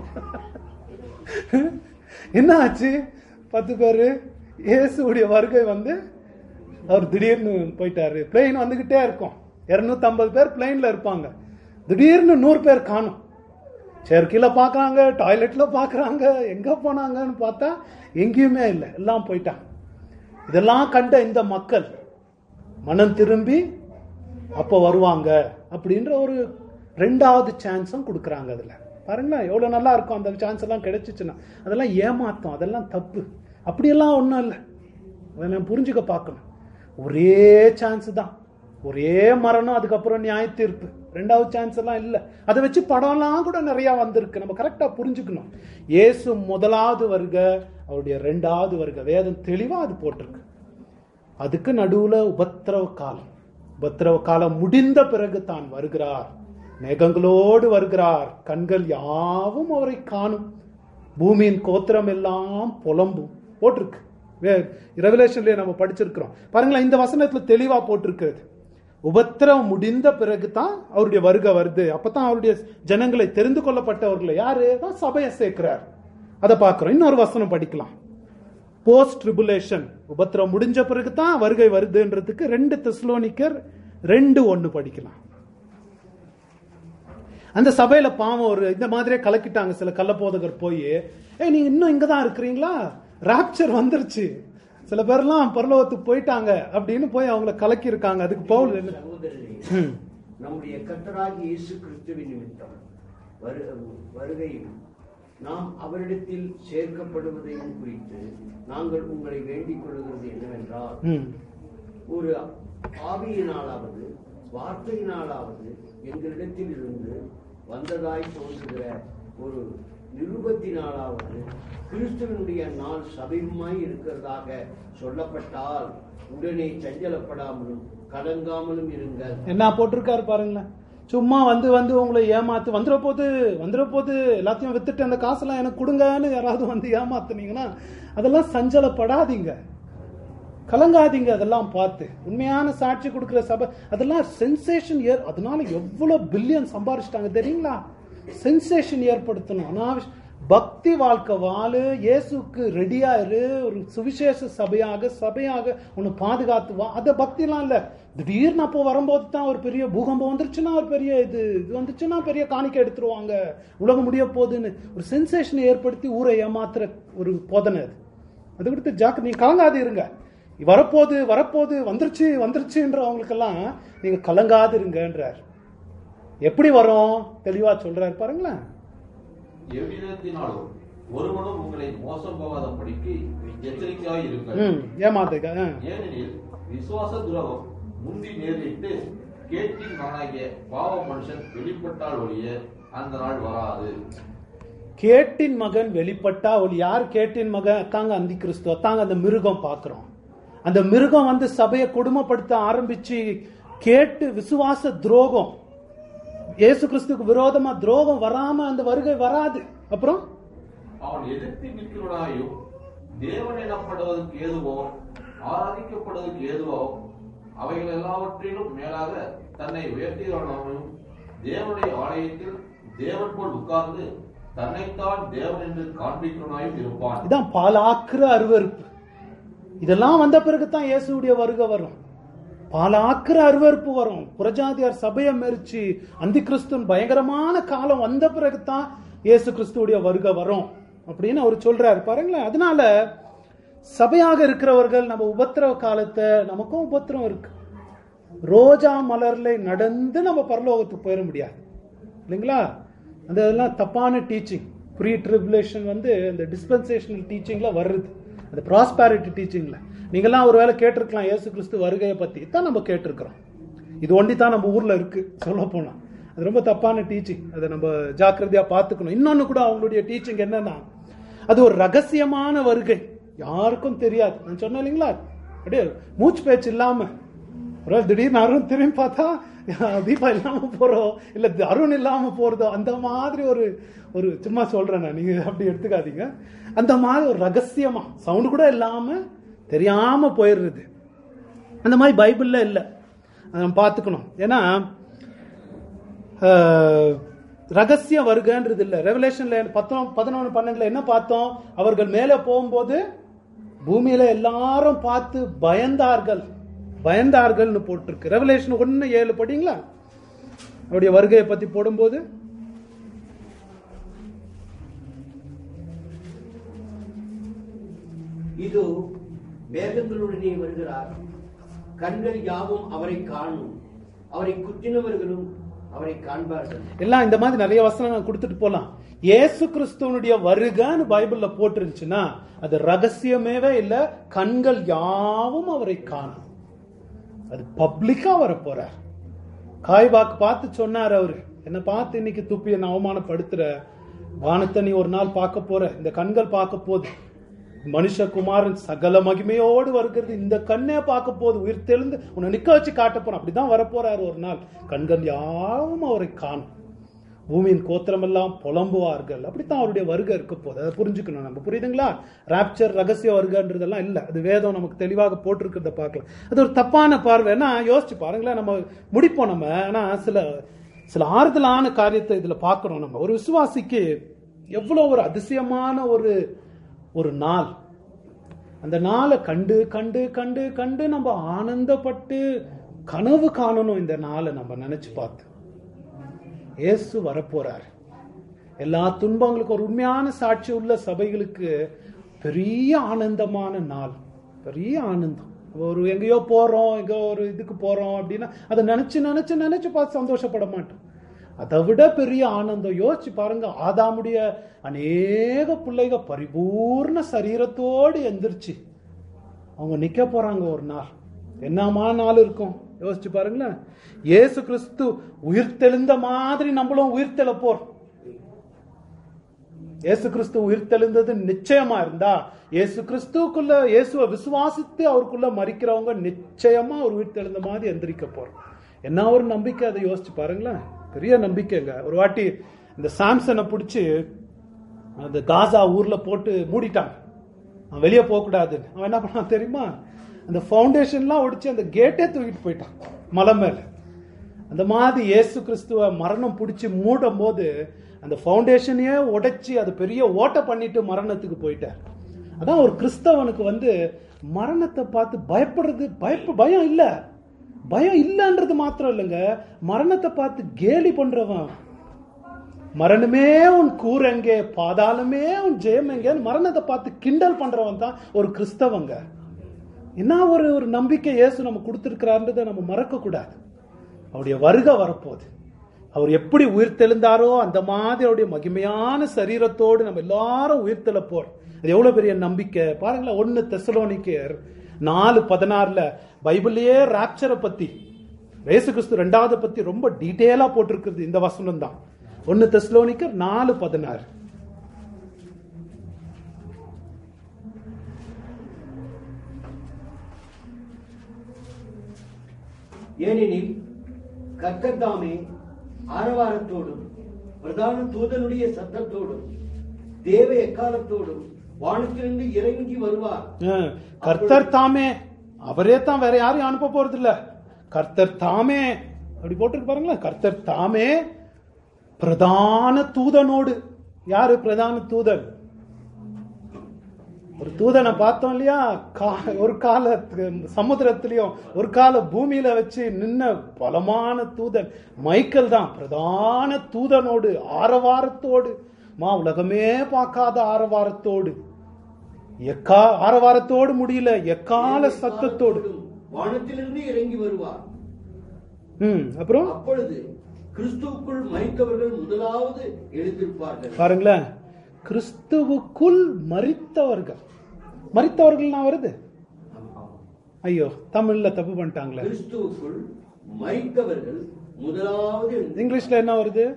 என்ன ஆச்சு பத்து பேர் இயேசுடைய வருகை வந்து அவர் திடீர்னு போயிட்டாரு பிளெயின் வந்துகிட்டே இருக்கும் இருநூத்தம்பது பேர் பிளெயின்ல இருப்பாங்க திடீர்னு நூறு பேர் காணும் சேர்க்கையில பாக்குறாங்க டாய்லெட்ல பாக்குறாங்க எங்க போனாங்கன்னு பார்த்தா எங்கேயுமே இல்லை எல்லாம் போயிட்டாங்க இதெல்லாம் கண்ட இந்த மக்கள் மனம் திரும்பி அப்போ வருவாங்க அப்படின்ற ஒரு ரெண்டாவது சான்ஸும் கொடுக்குறாங்க அதுல பாருங்களேன் எவ்வளவு நல்லா இருக்கும் அந்த சான்ஸ் எல்லாம் கிடைச்சிச்சுன்னா அதெல்லாம் ஏமாத்தம் அதெல்லாம் தப்பு அப்படியெல்லாம் ஒன்றும் இல்லை அதை நான் புரிஞ்சுக்க பார்க்கணும் ஒரே சான்ஸ் தான் ஒரே மரணம் அதுக்கப்புறம் நியாய தீர்ப்பு ரெண்டாவது சான்ஸ் எல்லாம் இல்லை அதை வச்சு படம்லாம் கூட நிறைய வந்திருக்கு நம்ம கரெக்டா புரிஞ்சுக்கணும் இயேசு முதலாவது வருக அவருடைய ரெண்டாவது வருக வேதம் தெளிவா அது போட்டிருக்கு அதுக்கு நடுவுல உபத்திரவ காலம் உபத்திரவ காலம் முடிந்த பிறகு தான் வருகிறார் மேகங்களோடு வருகிறார் கண்கள் யாவும் அவரை காணும் பூமியின் கோத்திரம் எல்லாம் புலம்பும் போட்டிருக்கு ரெவலேஷன்லயே நம்ம படிச்சிருக்கிறோம் பாருங்களேன் இந்த வசனத்துல தெளிவா போட்டிருக்கிறது உபத்திரம் முடிந்த பிறகு தான் அவருடைய வருகை வருது அப்பதான் அவருடைய ஜனங்களை தெரிந்து கொள்ளப்பட்டவர்களை யாரு தான் சபையை சேர்க்கிறார் அதை பார்க்கிறோம் இன்னொரு வசனம் படிக்கலாம் போஸ்ட் ட்ரிபுலேஷன் உபத்திரம் முடிஞ்ச பிறகு தான் வருகை வருதுன்றதுக்கு ரெண்டு தெஸ்லோனிக்கர் ரெண்டு ஒன்னு படிக்கலாம் அந்த சபையில பாவம் ஒரு இந்த மாதிரியே கலக்கிட்டாங்க சில கள்ளப்போதகர் போய் ஏய் நீங்க இன்னும் இங்க தான் இருக்கிறீங்களா ராப்சர் வந்துருச்சு சில பேர்லாம் பரலோகத்துக்கு போயிட்டாங்க அப்படின்னு போய் அவங்கள கலக்கி இருக்காங்க அதுக்கு பவுல் என்ன சகோதரரே ம். நம்முடைய கர்த்தராகிய இயேசு கிறிஸ்துவின் நிமித்தம் வரு- வருகையும் நாம் அவரிடத்தில் சேர்க்கப்படுவதையும் குறித்து நாங்கள் உங்களை வேண்டிக் கொள்கிறது என்னவென்றால் ம். ஒரு ஆவியினாலாவது வார்த்தையினாலாவது எங்களிடத்தில் இருந்து வந்ததாய் தோன்றுகிற ஒரு நிருபத்தினாலாவது கிறிஸ்துவனுடைய நாள் சமீபமாய் இருக்கிறதாக சொல்லப்பட்டால் உடனே சஞ்சலப்படாமலும் கலங்காமலும் இருங்கள் என்ன போட்டிருக்காரு பாருங்களேன் சும்மா வந்து வந்து உங்களை ஏமாத்து வந்துட போது வந்துட போது எல்லாத்தையும் வித்துட்டு அந்த காசெல்லாம் எனக்கு கொடுங்கன்னு யாராவது வந்து ஏமாத்துனீங்கன்னா அதெல்லாம் சஞ்சலப்படாதீங்க கலங்காதீங்க அதெல்லாம் பார்த்து உண்மையான சாட்சி கொடுக்கிற சபை அதெல்லாம் சென்சேஷன் ஏர் அதனால எவ்வளவு பில்லியன் சம்பாரிச்சிட்டாங்க தெரியுங்களா சென்சேஷன் ஏற்படுத்தணும் அனாவசிய பக்தி வாழ்க்கை வாழு இயேசுக்கு ரெடியா இரு ஒரு சுவிசேஷ சபையாக சபையாக உன்னை பாதுகாத்து வா அத பக்திலாம் இல்ல திடீர்னு அப்போ வரும்போது தான் ஒரு பெரிய பூகம்பம் வந்துருச்சுன்னா ஒரு பெரிய இது இது வந்துச்சுன்னா பெரிய காணிக்கை எடுத்துருவாங்க உலகம் முடிய போகுதுன்னு ஒரு சென்சேஷனை ஏற்படுத்தி ஊரை ஏமாத்துற ஒரு போதனை அது அது கொடுத்து ஜாக்கு நீங்க கலங்காது இருங்க வரப்போகுது வரப்போகுது வந்துருச்சு வந்துருச்சுன்றவங்களுக்கெல்லாம் நீங்க கலங்காது இருங்கன்றார் எப்படி வரும் தெளிவா சொல்றாரு பாருங்களேன் எவ்விதத்தினாலும் ஒருவனும் உங்களை மோசம் போகாத படிக்கு எச்சரிக்கையாய் இருங்கள் ம் ஏமாத்துக்க ஆ. ஏனெனில் விசுவாச துரோகம் முந்தி நேரிட்டு கேட்டின் மகனாகிய பாவ மனுஷன் வெளிப்பட்டால் ஒழிய அந்த நாள் வராது கேட்டின் மகன் வெளிப்பட்டா ஒரு யார் கேட்டின் மகன் அத்தாங்க அந்தி கிறிஸ்து அத்தாங்க அந்த மிருகம் பார்க்கிறோம் அந்த மிருகம் வந்து சபையை கொடுமைப்படுத்த ஆரம்பிச்சு கேட்டு விசுவாச துரோகம் இயேசு கிறிஸ்துக்கு விரோதமா துரோகம் வராம அந்த வருகை வராது அப்புறம் அவன் எதிர்த்து நிற்கிறவனாயும் தேவன் எனப்படுவதற்கு ஏதுவோ ஆராதிக்கப்படுவதற்கு ஏதுவோ அவைகள் எல்லாவற்றிலும் மேலாக தன்னை உயர்த்துகிறவனாயும் தேவனுடைய ஆலயத்தில் தேவன் போல் உட்கார்ந்து தன்னைத்தான் தேவன் என்று காண்பிக்கிறவனாயும் இருப்பான் இதான் பாலாக்குற அருவருப்பு இதெல்லாம் வந்த பிறகுதான் இயேசுடைய வருகை வரும் பாலாக்குற அருவருப்பு வரும் புரஜாதியார் சபையை மெரிச்சு அந்தி கிறிஸ்துவின் பயங்கரமான காலம் வந்த பிறகுதான் இயேசு கிறிஸ்துவுடைய வருகை வரும் அப்படின்னு அவர் சொல்றாரு பாருங்களேன் அதனால சபையாக இருக்கிறவர்கள் நம்ம உபத்திரவ காலத்தை நமக்கும் உபத்திரம் இருக்கு ரோஜா மலர்ல நடந்து நம்ம பரலோகத்துக்கு போயிட முடியாது இல்லைங்களா அந்த இதெல்லாம் தப்பான டீச்சிங் ப்ரீ ட்ரிபுலேஷன் வந்து இந்த டிஸ்பென்சேஷனல் டீச்சிங்ல வருது அந்த ப்ராஸ்பாரிட்டி டீச்சிங்ல நீங்கெல்லாம் ஒரு வேளை கேட்டிருக்கலாம் இயேசு கிறிஸ்து வருகையை பத்தி தான் நம்ம கேட்டிருக்கிறோம் இது ஒண்டி தான் நம்ம ஊர்ல இருக்கு சொல்ல போனா அது ரொம்ப தப்பான டீச்சிங் அதை நம்ம ஜாக்கிரதையா பார்த்துக்கணும் இன்னொன்னு கூட அவங்களுடைய டீச்சிங் என்னன்னா அது ஒரு ரகசியமான வருகை யாருக்கும் தெரியாது நான் சொன்னேன் இல்லைங்களா அப்படியே மூச்சு பேச்சு இல்லாம ஒரு நாள் திடீர்னு அருண் திரும்பி பார்த்தா தீபா இல்லாம போறோம் இல்ல அருண் இல்லாம போறதோ அந்த மாதிரி ஒரு ஒரு சும்மா சொல்றேன் நான் நீங்க அப்படி எடுத்துக்காதீங்க அந்த மாதிரி ஒரு ரகசியமா சவுண்ட் கூட இல்லாம தெரியாம போயிடுறது அந்த மாதிரி பைபிள்ல இல்ல அதை நம்ம பார்த்துக்கணும் ஏன்னா ஆஹ், ரகசிய வருகன்றது இல்ல ரெவலேஷன்ல பத்தொன் பதினொன்று பன்னெண்டுல என்ன பார்த்தோம் அவர்கள் மேலே போகும்போது பூமியில எல்லாரும் பார்த்து பயந்தார்கள் பயந்தார்கள்னு போட்டிருக்கு ரெவலேஷன் ஒன்னு ஏழு படிங்களா அவருடைய வருகையை பத்தி போடும்போது இது வேதங்களுடனே வருகிறார் கண்கள் யாவும் அவரை காணும் அவரை குத்தினவர்களும் அவரை காண்பார்கள் எல்லாம் இந்த மாதிரி நிறைய வசனங்கள் கொடுத்துட்டு போலாம் இயேசு கிறிஸ்துவனுடைய வருகைன்னு பைபிள்ல போட்டிருந்துச்சுன்னா அது ரகசியமேவே இல்ல கண்கள் யாவும் அவரை காணும் அது பப்ளிக்கா வர போறார் காய்பாக்கு பார்த்து சொன்னார் அவரு என்ன பார்த்து இன்னைக்கு துப்பி என்ன அவமானப்படுத்துற வானத்தை நீ ஒரு நாள் பார்க்க போற இந்த கண்கள் பார்க்க போகுது மனுஷகுமாரன் சகல மகிமையோடு வருகிறது இந்த கண்ணே பார்க்க போகுது உயிர் தெளிந்து உன்னை நிக்க வச்சு காட்ட போறான் அப்படிதான் வரப்போறாரு ஒரு நாள் கண்கள் யாவும் அவரை காணும் பூமியின் கோத்திரமெல்லாம் புலம்புவார்கள் அப்படித்தான் அவருடைய வருகை இருக்க போகுது அதை புரிஞ்சுக்கணும் நம்ம புரியுதுங்களா ராப்சர் ரகசிய வருகைன்றதெல்லாம் இல்ல அது வேதம் நமக்கு தெளிவாக போட்டிருக்கிறத பார்க்கலாம் அது ஒரு தப்பான பார்வை ஏன்னா யோசிச்சு பாருங்களேன் நம்ம முடிப்போம் நம்ம ஆனா சில சில ஆறுதலான காரியத்தை இதுல பார்க்கிறோம் நம்ம ஒரு விசுவாசிக்கு எவ்வளவு ஒரு அதிசயமான ஒரு ஒரு நாள் அந்த நாளை கண்டு கண்டு கண்டு கண்டு நம்ம ஆனந்தப்பட்டு கனவு காணணும் இந்த நாளை நம்ம நினைச்சு பார்த்து இயேசு வரப்போறார் எல்லா துன்பங்களுக்கும் ஒரு உண்மையான சாட்சி உள்ள சபைகளுக்கு பெரிய ஆனந்தமான நாள் பெரிய ஆனந்தம் ஒரு எங்கேயோ போறோம் எங்கோ ஒரு இதுக்கு போறோம் அப்படின்னா அதை நினைச்சு நினைச்சு நினைச்சு பார்த்து சந்தோஷப்பட மாட்டோம் அதை விட பெரிய ஆனந்தம் யோசிச்சு பாருங்க ஆதாமுடைய அநேக பிள்ளைக பரிபூர்ண சரீரத்தோடு எந்திரிச்சு அவங்க நிக்க போறாங்க ஒரு நாள் என்னமா நாள் இருக்கும் யோசிச்சு பாருங்களேன் இயேசு கிறிஸ்து உயிர்த்தெழுந்த மாதிரி நம்மளும் உயிர்த்தெழ போறோம் இயேசு கிறிஸ்து உயிர்த்தெழுந்தது நிச்சயமா இருந்தா இயேசு கிறிஸ்துக்குள்ள இயேசுவை விசுவாசித்து அவருக்குள்ள மறிக்கிறவங்க நிச்சயமா ஒரு உயிர்த்தெழுந்த மாதிரி எந்திரிக்க போறோம் என்ன ஒரு நம்பிக்கை அதை யோசிச்சு பாருங்களேன் பெரிய நம்பிக்கைங்க ஒரு வாட்டி இந்த சாம்சனை பிடிச்சி அந்த காசா ஊர்ல போட்டு மூடிட்டான் அவன் வெளியே போகக்கூடாதுன்னு அவன் என்ன பண்ணான் தெரியுமா அந்த ஃபவுண்டேஷன்லாம் ஒடிச்சு அந்த கேட்டே தூக்கிட்டு போயிட்டான் மலை மேல அந்த மாதிரி இயேசு கிறிஸ்துவ மரணம் பிடிச்சி மூடும் போது அந்த ஃபவுண்டேஷனையே உடைச்சி அது பெரிய ஓட்ட பண்ணிட்டு மரணத்துக்கு போயிட்டார் அதான் ஒரு கிறிஸ்தவனுக்கு வந்து மரணத்தை பார்த்து பயப்படுறது பயப்ப பயம் இல்ல பயம் இல்லைன்றது மாத்திரம் இல்லைங்க மரணத்தை பார்த்து கேலி பண்றவன் மரணமே உன் கூர் எங்கே பாதாளமே உன் ஜெயம் எங்கேன்னு மரணத்தை பார்த்து கிண்டல் பண்றவன் தான் ஒரு கிறிஸ்தவங்க என்ன ஒரு ஒரு நம்பிக்கை இயேசு நம்ம கொடுத்துருக்கிறான்றதை நம்ம மறக்க கூடாது அவருடைய வருகை வரப்போகுது அவர் எப்படி உயிர்த்தெழுந்தாரோ அந்த மாதிரி அவருடைய மகிமையான சரீரத்தோடு நம்ம எல்லாரும் உயிர்த்தெழ போறோம் அது எவ்வளவு பெரிய நம்பிக்கை பாருங்களேன் ஒன்னு தெசலோனிக்கர் நாலு பதினாறுல பைபிள்லயே ராப்சரை பத்தி இயேசு கிறிஸ்து ரெண்டாவது பத்தி ரொம்ப டீட்டெயிலா போட்டிருக்கிறது இந்த வசனம் தான் ஒன்னு தெசலோனிக்கர் நாலு பதினாறு ஏனெனில் கர்த்தர் தாமே ஆரவாரத்தோடும் பிரதான தூதனுடைய சத்தத்தோடும் தேவ எக்காலத்தோடும் வானத்திலிருந்து இறங்கி வருவார் அஹ், கர்த்தர் தாமே அவரே தான் வேற யாரையும் அனுப்ப போறது இல்ல கர்த்தர் தாமே அப்படி போட்டிருக்கு பாருங்களேன் கர்த்தர் தாமே பிரதான தூதனோடு யாரு பிரதான தூதன் ஒரு தூதனை பார்த்தோம் இல்லையா கா- ஒரு கால சமுத்திரத்திலையும் ஒரு கால பூமியில வச்சு நின்ன பலமான தூதன் மைக்கேல் தான் பிரதான தூதனோடு ஆரவாரத்தோடு மா உலகமே பார்க்காத ஆரவாரத்தோடு எக்கா ஆரவாரத்தோடு முடியல எக்கால சத்தத்தோடு வானத்திலிருந்து இறங்கி வருவார் ம் அப்புறம் அப்பொழுது கிறிஸ்துவுக்குள் மறித்தவர்கள் முதலாவது எழுந்திருப்பார்கள் பாருங்களேன் கிறிஸ்துவுக்குள் மரித்தவர்கள் மரித்தவர்கள்னா வருது ஐயோ தமிழ்ல தப்பு பண்ணிட்டாங்களே கிறிஸ்துவுக்குள் மறித்தவர்கள் முதலாவது எழுந்து- இங்கிலீஷ்ல என்ன வருது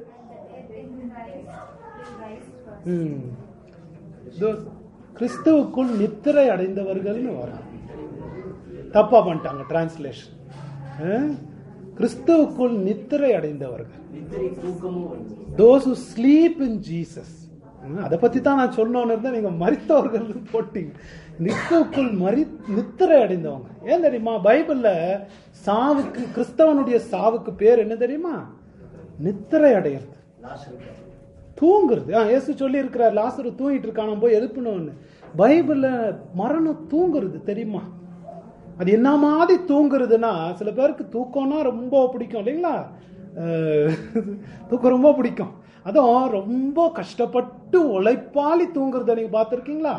ம். இதோ கிறிஸ்துவுக்குள் நித்திரை அடைந்தவர்கள்னு வரும் தப்பா பண்ணிட்டாங்க டிரான்ஸ்லேஷன் கிறிஸ்துவுக்குள் நித்திரை அடைந்தவர்கள் நித்திரை தூக்கமும் வந்து those who sleep in Jesus அதை பத்தி தான் நான் சொன்னோன்னு இருந்தா நீங்க மரித்தவர்கள் போட்டீங்க நித்தவுக்குள் மரி நித்திரை அடைந்தவங்க ஏன் தெரியுமா பைபிள்ல சாவுக்கு கிறிஸ்தவனுடைய சாவுக்கு பேர் என்ன தெரியுமா நித்திரை அடையிறது லாசருக்கு தூங்குறது ஆ, இயேசு சொல்லி இருக்கிறார் லாசரு தூங்கிட்டு இருக்கான போய் எழுப்பணும்னு பைபிள்ல மரணம் தூங்குறது தெரியுமா அது என்ன மாதிரி தூங்குறதுன்னா சில பேருக்கு தூக்கம்னா ரொம்ப பிடிக்கும் இல்லைங்களா அஹ், தூக்கம் ரொம்ப பிடிக்கும் அதுவும் ரொம்ப கஷ்டப்பட்டு உழைப்பாளி தூங்குறத நீங்க பார்த்துருக்கீங்களா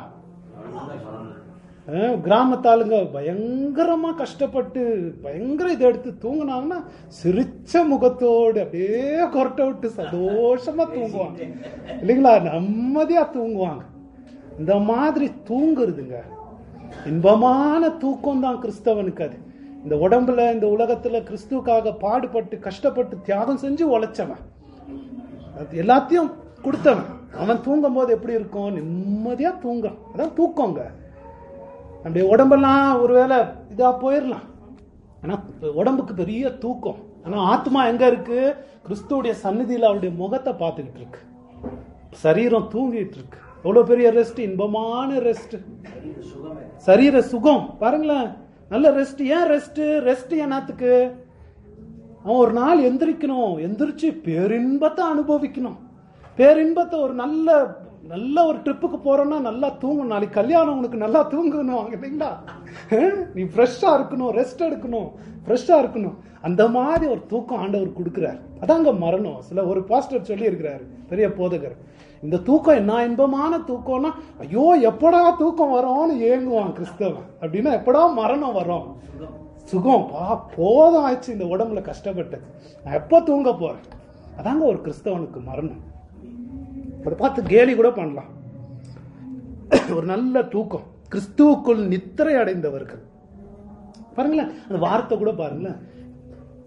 அஹ், கிராமத்தாளுங்க பயங்கரமா கஷ்டப்பட்டு பயங்கர இதை எடுத்து தூங்குனாங்கன்னா சிரிச்ச முகத்தோடு அப்படியே கொரட்டை விட்டு சந்தோஷமா தூங்குவாங்க இல்லைங்களா நிம்மதியா தூங்குவாங்க இந்த மாதிரி தூங்குறதுங்க இன்பமான தூக்கம் தான் கிறிஸ்தவனுக்கு அது இந்த உடம்புல இந்த உலகத்துல கிறிஸ்துவுக்காக பாடுபட்டு கஷ்டப்பட்டு தியாகம் செஞ்சு உழைச்சவன் அது எல்லாத்தையும் கொடுத்தவன் அவன் தூங்கும் போது எப்படி இருக்கும் நிம்மதியா தூங்குறான் அதான் தூக்கங்க நம்முடைய உடம்பெல்லாம் ஒருவேளை இதா போயிடலாம் ஆனா உடம்புக்கு பெரிய தூக்கம் ஆனா ஆத்மா எங்க இருக்கு கிறிஸ்துவுடைய சந்நிதியில அவருடைய முகத்தை பார்த்துக்கிட்டு இருக்கு சரீரம் தூங்கிட்டு இருக்கு எவ்வளவு பெரிய ரெஸ்ட் இன்பமான ரெஸ்ட் சுகமே சரீர சுகம் பாருங்களேன் நல்ல ரெஸ்ட் ஏன் ரெஸ்ட் ரெஸ்ட் என்னத்துக்கு அவன் ஒரு நாள் எந்திரிக்கணும் எந்திரிச்சு பேரின்பத்தை அனுபவிக்கணும் பேரின்பத்தை ஒரு நல்ல நல்ல ஒரு ட்ரிப்புக்கு போறோம்னா நல்லா தூங்கணும் நாளைக்கு கல்யாணம் உனக்கு நல்லா தூங்கணும் இல்லைங்களா அஹ்? நீ ஃப்ரெஷ்ஷா இருக்கணும் ரெஸ்ட் எடுக்கணும் ஃப்ரெஷ்ஷா இருக்கணும் அந்த மாதிரி ஒரு தூக்கம் ஆண்டவர் கொடுக்கிறார் அதாங்க மரணம் சில ஒரு பாஸ்டர் சொல்லி இருக்கிறாரு பெரிய போதகர் இந்த தூக்கம் என்ன இன்பமான தூக்கம்னா ஐயோ எப்படா தூக்கம் வரும்னு ஏங்குவான் கிறிஸ்தவன் அப்படின்னா எப்படா மரணம் வரும் சுகம் பா போதும் ஆயிடுச்சு இந்த உடம்புல கஷ்டப்பட்டது நான் எப்போ தூங்க போறேன் அதாங்க ஒரு கிறிஸ்தவனுக்கு மரணம் அதை பார்த்து கேலி கூட பண்ணலாம் ஒரு நல்ல தூக்கம் கிறிஸ்துவுக்குள் நித்திரை அடைந்தவர்கள் பாருங்களேன் அந்த வார்த்தை கூட பாருங்களேன்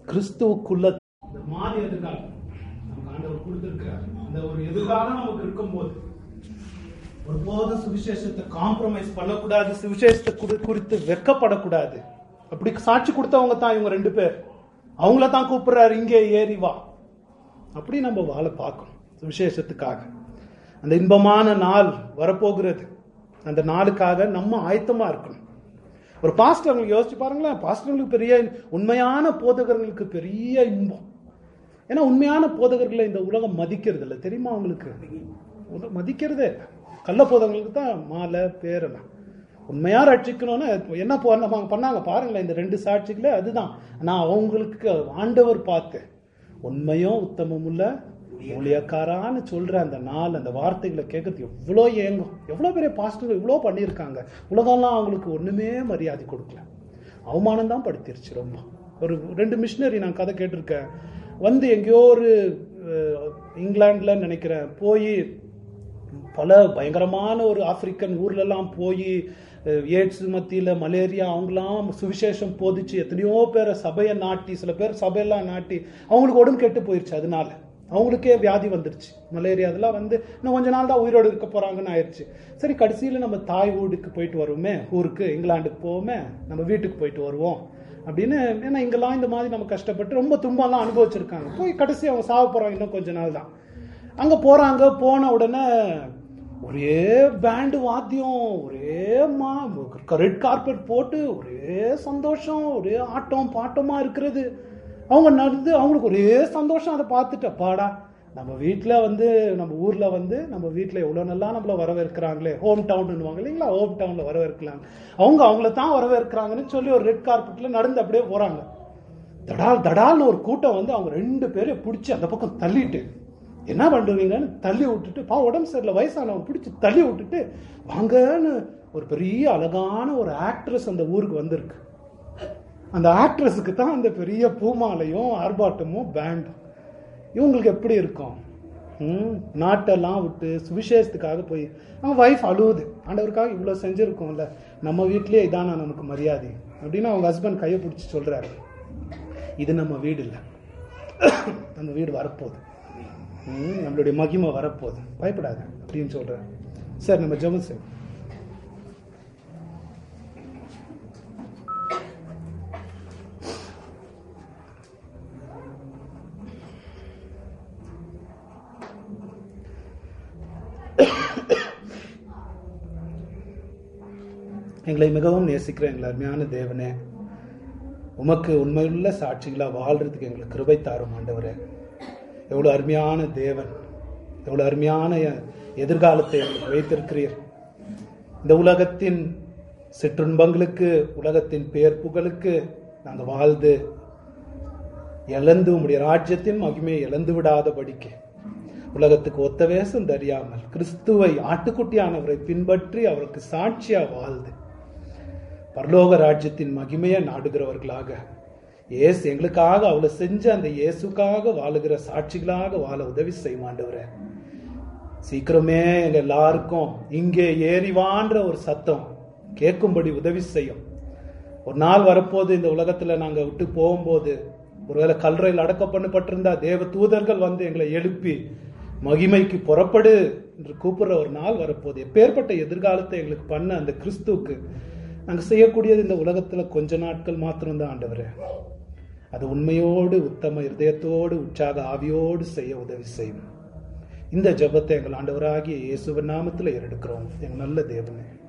கிறிஸ்துவுக்குள்ள இந்த மாதிரி எதிர்காலம் நமக்கு ஆண்டவர் கொடுத்திருக்கிறார் இந்த ஒரு எதிர்காலம் நமக்கு இருக்கும்போது ஒருபோதும் சுவிசேஷத்தை காம்ப்ரமைஸ் பண்ணக்கூடாது சுவிசேஷத்தை குறி- குறித்து வெக்கப்படக்கூடாது அப்படி சாட்சி கொடுத்தவங்க தான் இவங்க ரெண்டு பேர் அவங்கள தான் கூப்பிடுறாரு இங்கே ஏறி வா அப்படி நம்ம வாழ பார்க்கணும் சுவிசேஷத்துக்காக அந்த இன்பமான நாள் வரப்போகிறது அந்த நாளுக்காக நம்ம ஆயத்தமா இருக்கணும் ஒரு பாஸ்டர்களுக்கு யோசிச்சு பாருங்களேன் பாஸ்டர்களுக்கு பெரிய உண்மையான போதகர்களுக்கு பெரிய இன்பம் ஏன்னா உண்மையான போதகர்களை இந்த உலகம் மதிக்கிறது இல்லை தெரியுமா அவங்களுக்கு உலகம் மதிக்கிறதே இல்லை. கள்ள போதகங்களுக்கு தான் மாலை பேரெல்லாம் உண்மையா ரட்சிக்கணும்னு என்ன பண்ண- பண்ணாங்க பாருங்களேன் இந்த ரெண்டு சாட்சிகளே அதுதான் நான் அவங்களுக்கு ஆண்டவர் பார்த்து உண்மையும் உத்தமமும் உள்ள ஊழியக்காரான்னு சொல்ற அந்த நாள் அந்த வார்த்தைகளை கேட்கறது எவ்வளோ ஏங்கும் எவ்வளோ பெரிய பாஸ்டர்கள் இவ்வளோ பண்ணியிருக்காங்க உலகம்லாம் அவங்களுக்கு ஒண்ணுமே மரியாதை கொடுக்கல அவமானம் தான் படுத்திருச்சு ரொம்ப ஒரு ரெண்டு மிஷினரி நான் கதை கேட்டிருக்கேன் வந்து எங்கேயோ ஒரு அஹ், இங்கிலாந்துல நினைக்கிறேன் போய் பல பயங்கரமான ஒரு ஆப்பிரிக்கன் ஊர்லலாம் போய் எய்ட்ஸ் மத்தியில மலேரியா அவங்களாம் சுவிசேஷம் போதிச்சு எத்தனையோ பேரை சபையை நாட்டி சில பேர் சபையெல்லாம் நாட்டி அவங்களுக்கு உடம்பு கெட்டு போயிருச்சு அதனால அவங்களுக்கே வியாதி வந்துருச்சு மலேரியா அதெல்லாம் வந்து இன்னும் கொஞ்ச நாள் தான் உயிரோடு இருக்க போறாங்கன்னு ஆயிடுச்சு சரி கடைசியில நம்ம தாய் வீடுக்கு போயிட்டு வருவோமே ஊருக்கு இங்கிலாந்துக்கு போவோமே நம்ம வீட்டுக்கு போயிட்டு வருவோம் அப்படின்னு ஏன்னா இங்கெல்லாம் இந்த மாதிரி நம்ம கஷ்டப்பட்டு ரொம்ப துன்பம்லாம் அனுபவிச்சிருக்காங்க போய் கடைசி அவங்க சாவ போறாங்க இன்னும் கொஞ்ச நாள் தான் அங்க போறாங்க போன உடனே ஒரே பேண்டு வாத்தியம் ஒரே மா ரெட் கார்பெட் போட்டு ஒரே சந்தோஷம் ஒரே ஆட்டம் பாட்டமா இருக்கிறது அவங்க நடந்து அவங்களுக்கு ஒரே சந்தோஷம் அதை பார்த்துட்டு அப்பாடா நம்ம வீட்டில் வந்து நம்ம ஊர்ல வந்து நம்ம வீட்டில் எவ்வளோ நல்லா நம்மள வரவேற்கிறாங்களே ஹோம் டவுன்னுவாங்க இல்லைங்களா ஹோம் டவுன்ல வரவேற்கலாம் அவங்க அவங்கள தான் வரவேற்கிறாங்கன்னு சொல்லி ஒரு ரெட் கார்பெட்ல நடந்து அப்படியே போறாங்க தடால் தடால்னு ஒரு கூட்டம் வந்து அவங்க ரெண்டு பேரையும் பிடிச்சி அந்த பக்கம் தள்ளிட்டு என்ன பண்ணுவீங்கன்னு தள்ளி விட்டுட்டு பா உடம்பு சரியில்லை வயசானவங்க பிடிச்சி தள்ளி விட்டுட்டு வாங்கன்னு ஒரு பெரிய அழகான ஒரு ஆக்ட்ரஸ் அந்த ஊருக்கு வந்திருக்கு அந்த ஆக்ட்ரஸுக்கு தான் அந்த பெரிய பூமாலையும் ஆர்ப்பாட்டமும் பேண்டும் இவங்களுக்கு எப்படி இருக்கும் ம், நாட்டெல்லாம் விட்டு சுவிசேஷத்துக்காக போய் அவங்க வைஃப் அழுவுது ஆண்டவருக்காக இவ்வளோ செஞ்சுருக்கோம்ல நம்ம வீட்லயே இதானா நமக்கு மரியாதை அப்படின்னு அவங்க ஹஸ்பண்ட் கையை பிடிச்சி சொல்றாரு இது நம்ம வீடு இல்லை அந்த வீடு வரப்போகுது ம், நம்மளுடைய மகிமை வரப்போகுது பயப்படாத அப்படின்னு சொல்றாரு சரி நம்ம ஜெபம் செய்வோம் எங்களை மிகவும் நேசிக்கிற எங்கள் அருமையான தேவனே உமக்கு உண்மையுள்ள சாட்சிகளா வாழ்றதுக்கு எங்களுக்கு கிருபை தாரும் ஆண்டவரே எவ்வளவு அருமையான தேவன் எவ்வளவு அருமையான எ- எதிர்காலத்தை எங்களுக்கு வைத்திருக்கிறீர் இந்த உலகத்தின் சிற்றுன்பங்களுக்கு உலகத்தின் பேர் புகழுக்கு நாங்கள் வாழ்ந்து இழந்து உம்முடைய ராஜ்யத்தின் மகிமையை இழந்து விடாதபடிக்கு உலகத்துக்கு ஒத்த வேஷம் தெரியாமல் கிறிஸ்துவை ஆட்டுக்குட்டியானவரை பின்பற்றி அவருக்கு சாட்சியா வாழ்ந்து பரலோக ராஜ்யத்தின் மகிமையை நாடுகிறவர்களாக இயேசு எங்களுக்காக அவளை செஞ்ச அந்த இயேசுக்காக வாழுகிற சாட்சிகளாக வாழ உதவி செய்வாண்டவரே சீக்கிரமே எங்க எல்லாருக்கும் இங்கே ஏறிவான்ற ஒரு சத்தம் கேட்கும்படி உதவி செய்யும் ஒரு நாள் வரப்போது இந்த உலகத்துல நாங்க விட்டு போகும்போது ஒருவேளை கல்றையில் அடக்கம் பண்ணப்பட்டிருந்தா தேவ தூதர்கள் வந்து எங்களை எழுப்பி மகிமைக்கு புறப்படு என்று கூப்பிடுற ஒரு நாள் வரப்போது எப்பேற்பட்ட எதிர்காலத்தை எங்களுக்கு பண்ண அந்த கிறிஸ்துவுக்கு நாங்க செய்யக்கூடியது இந்த உலகத்துல கொஞ்ச நாட்கள் மாத்திரம்தான் ஆண்டவரே அது உண்மையோடு உத்தம இருதயத்தோடு உற்சாக ஆவியோடு செய்ய உதவி செய்யும் இந்த ஜெபத்தை எங்கள் ஆண்டவராகிய இயேசுவின் நாமத்தில் ஏறெடுக்கிறோம் எங்கள் நல்ல தேவனே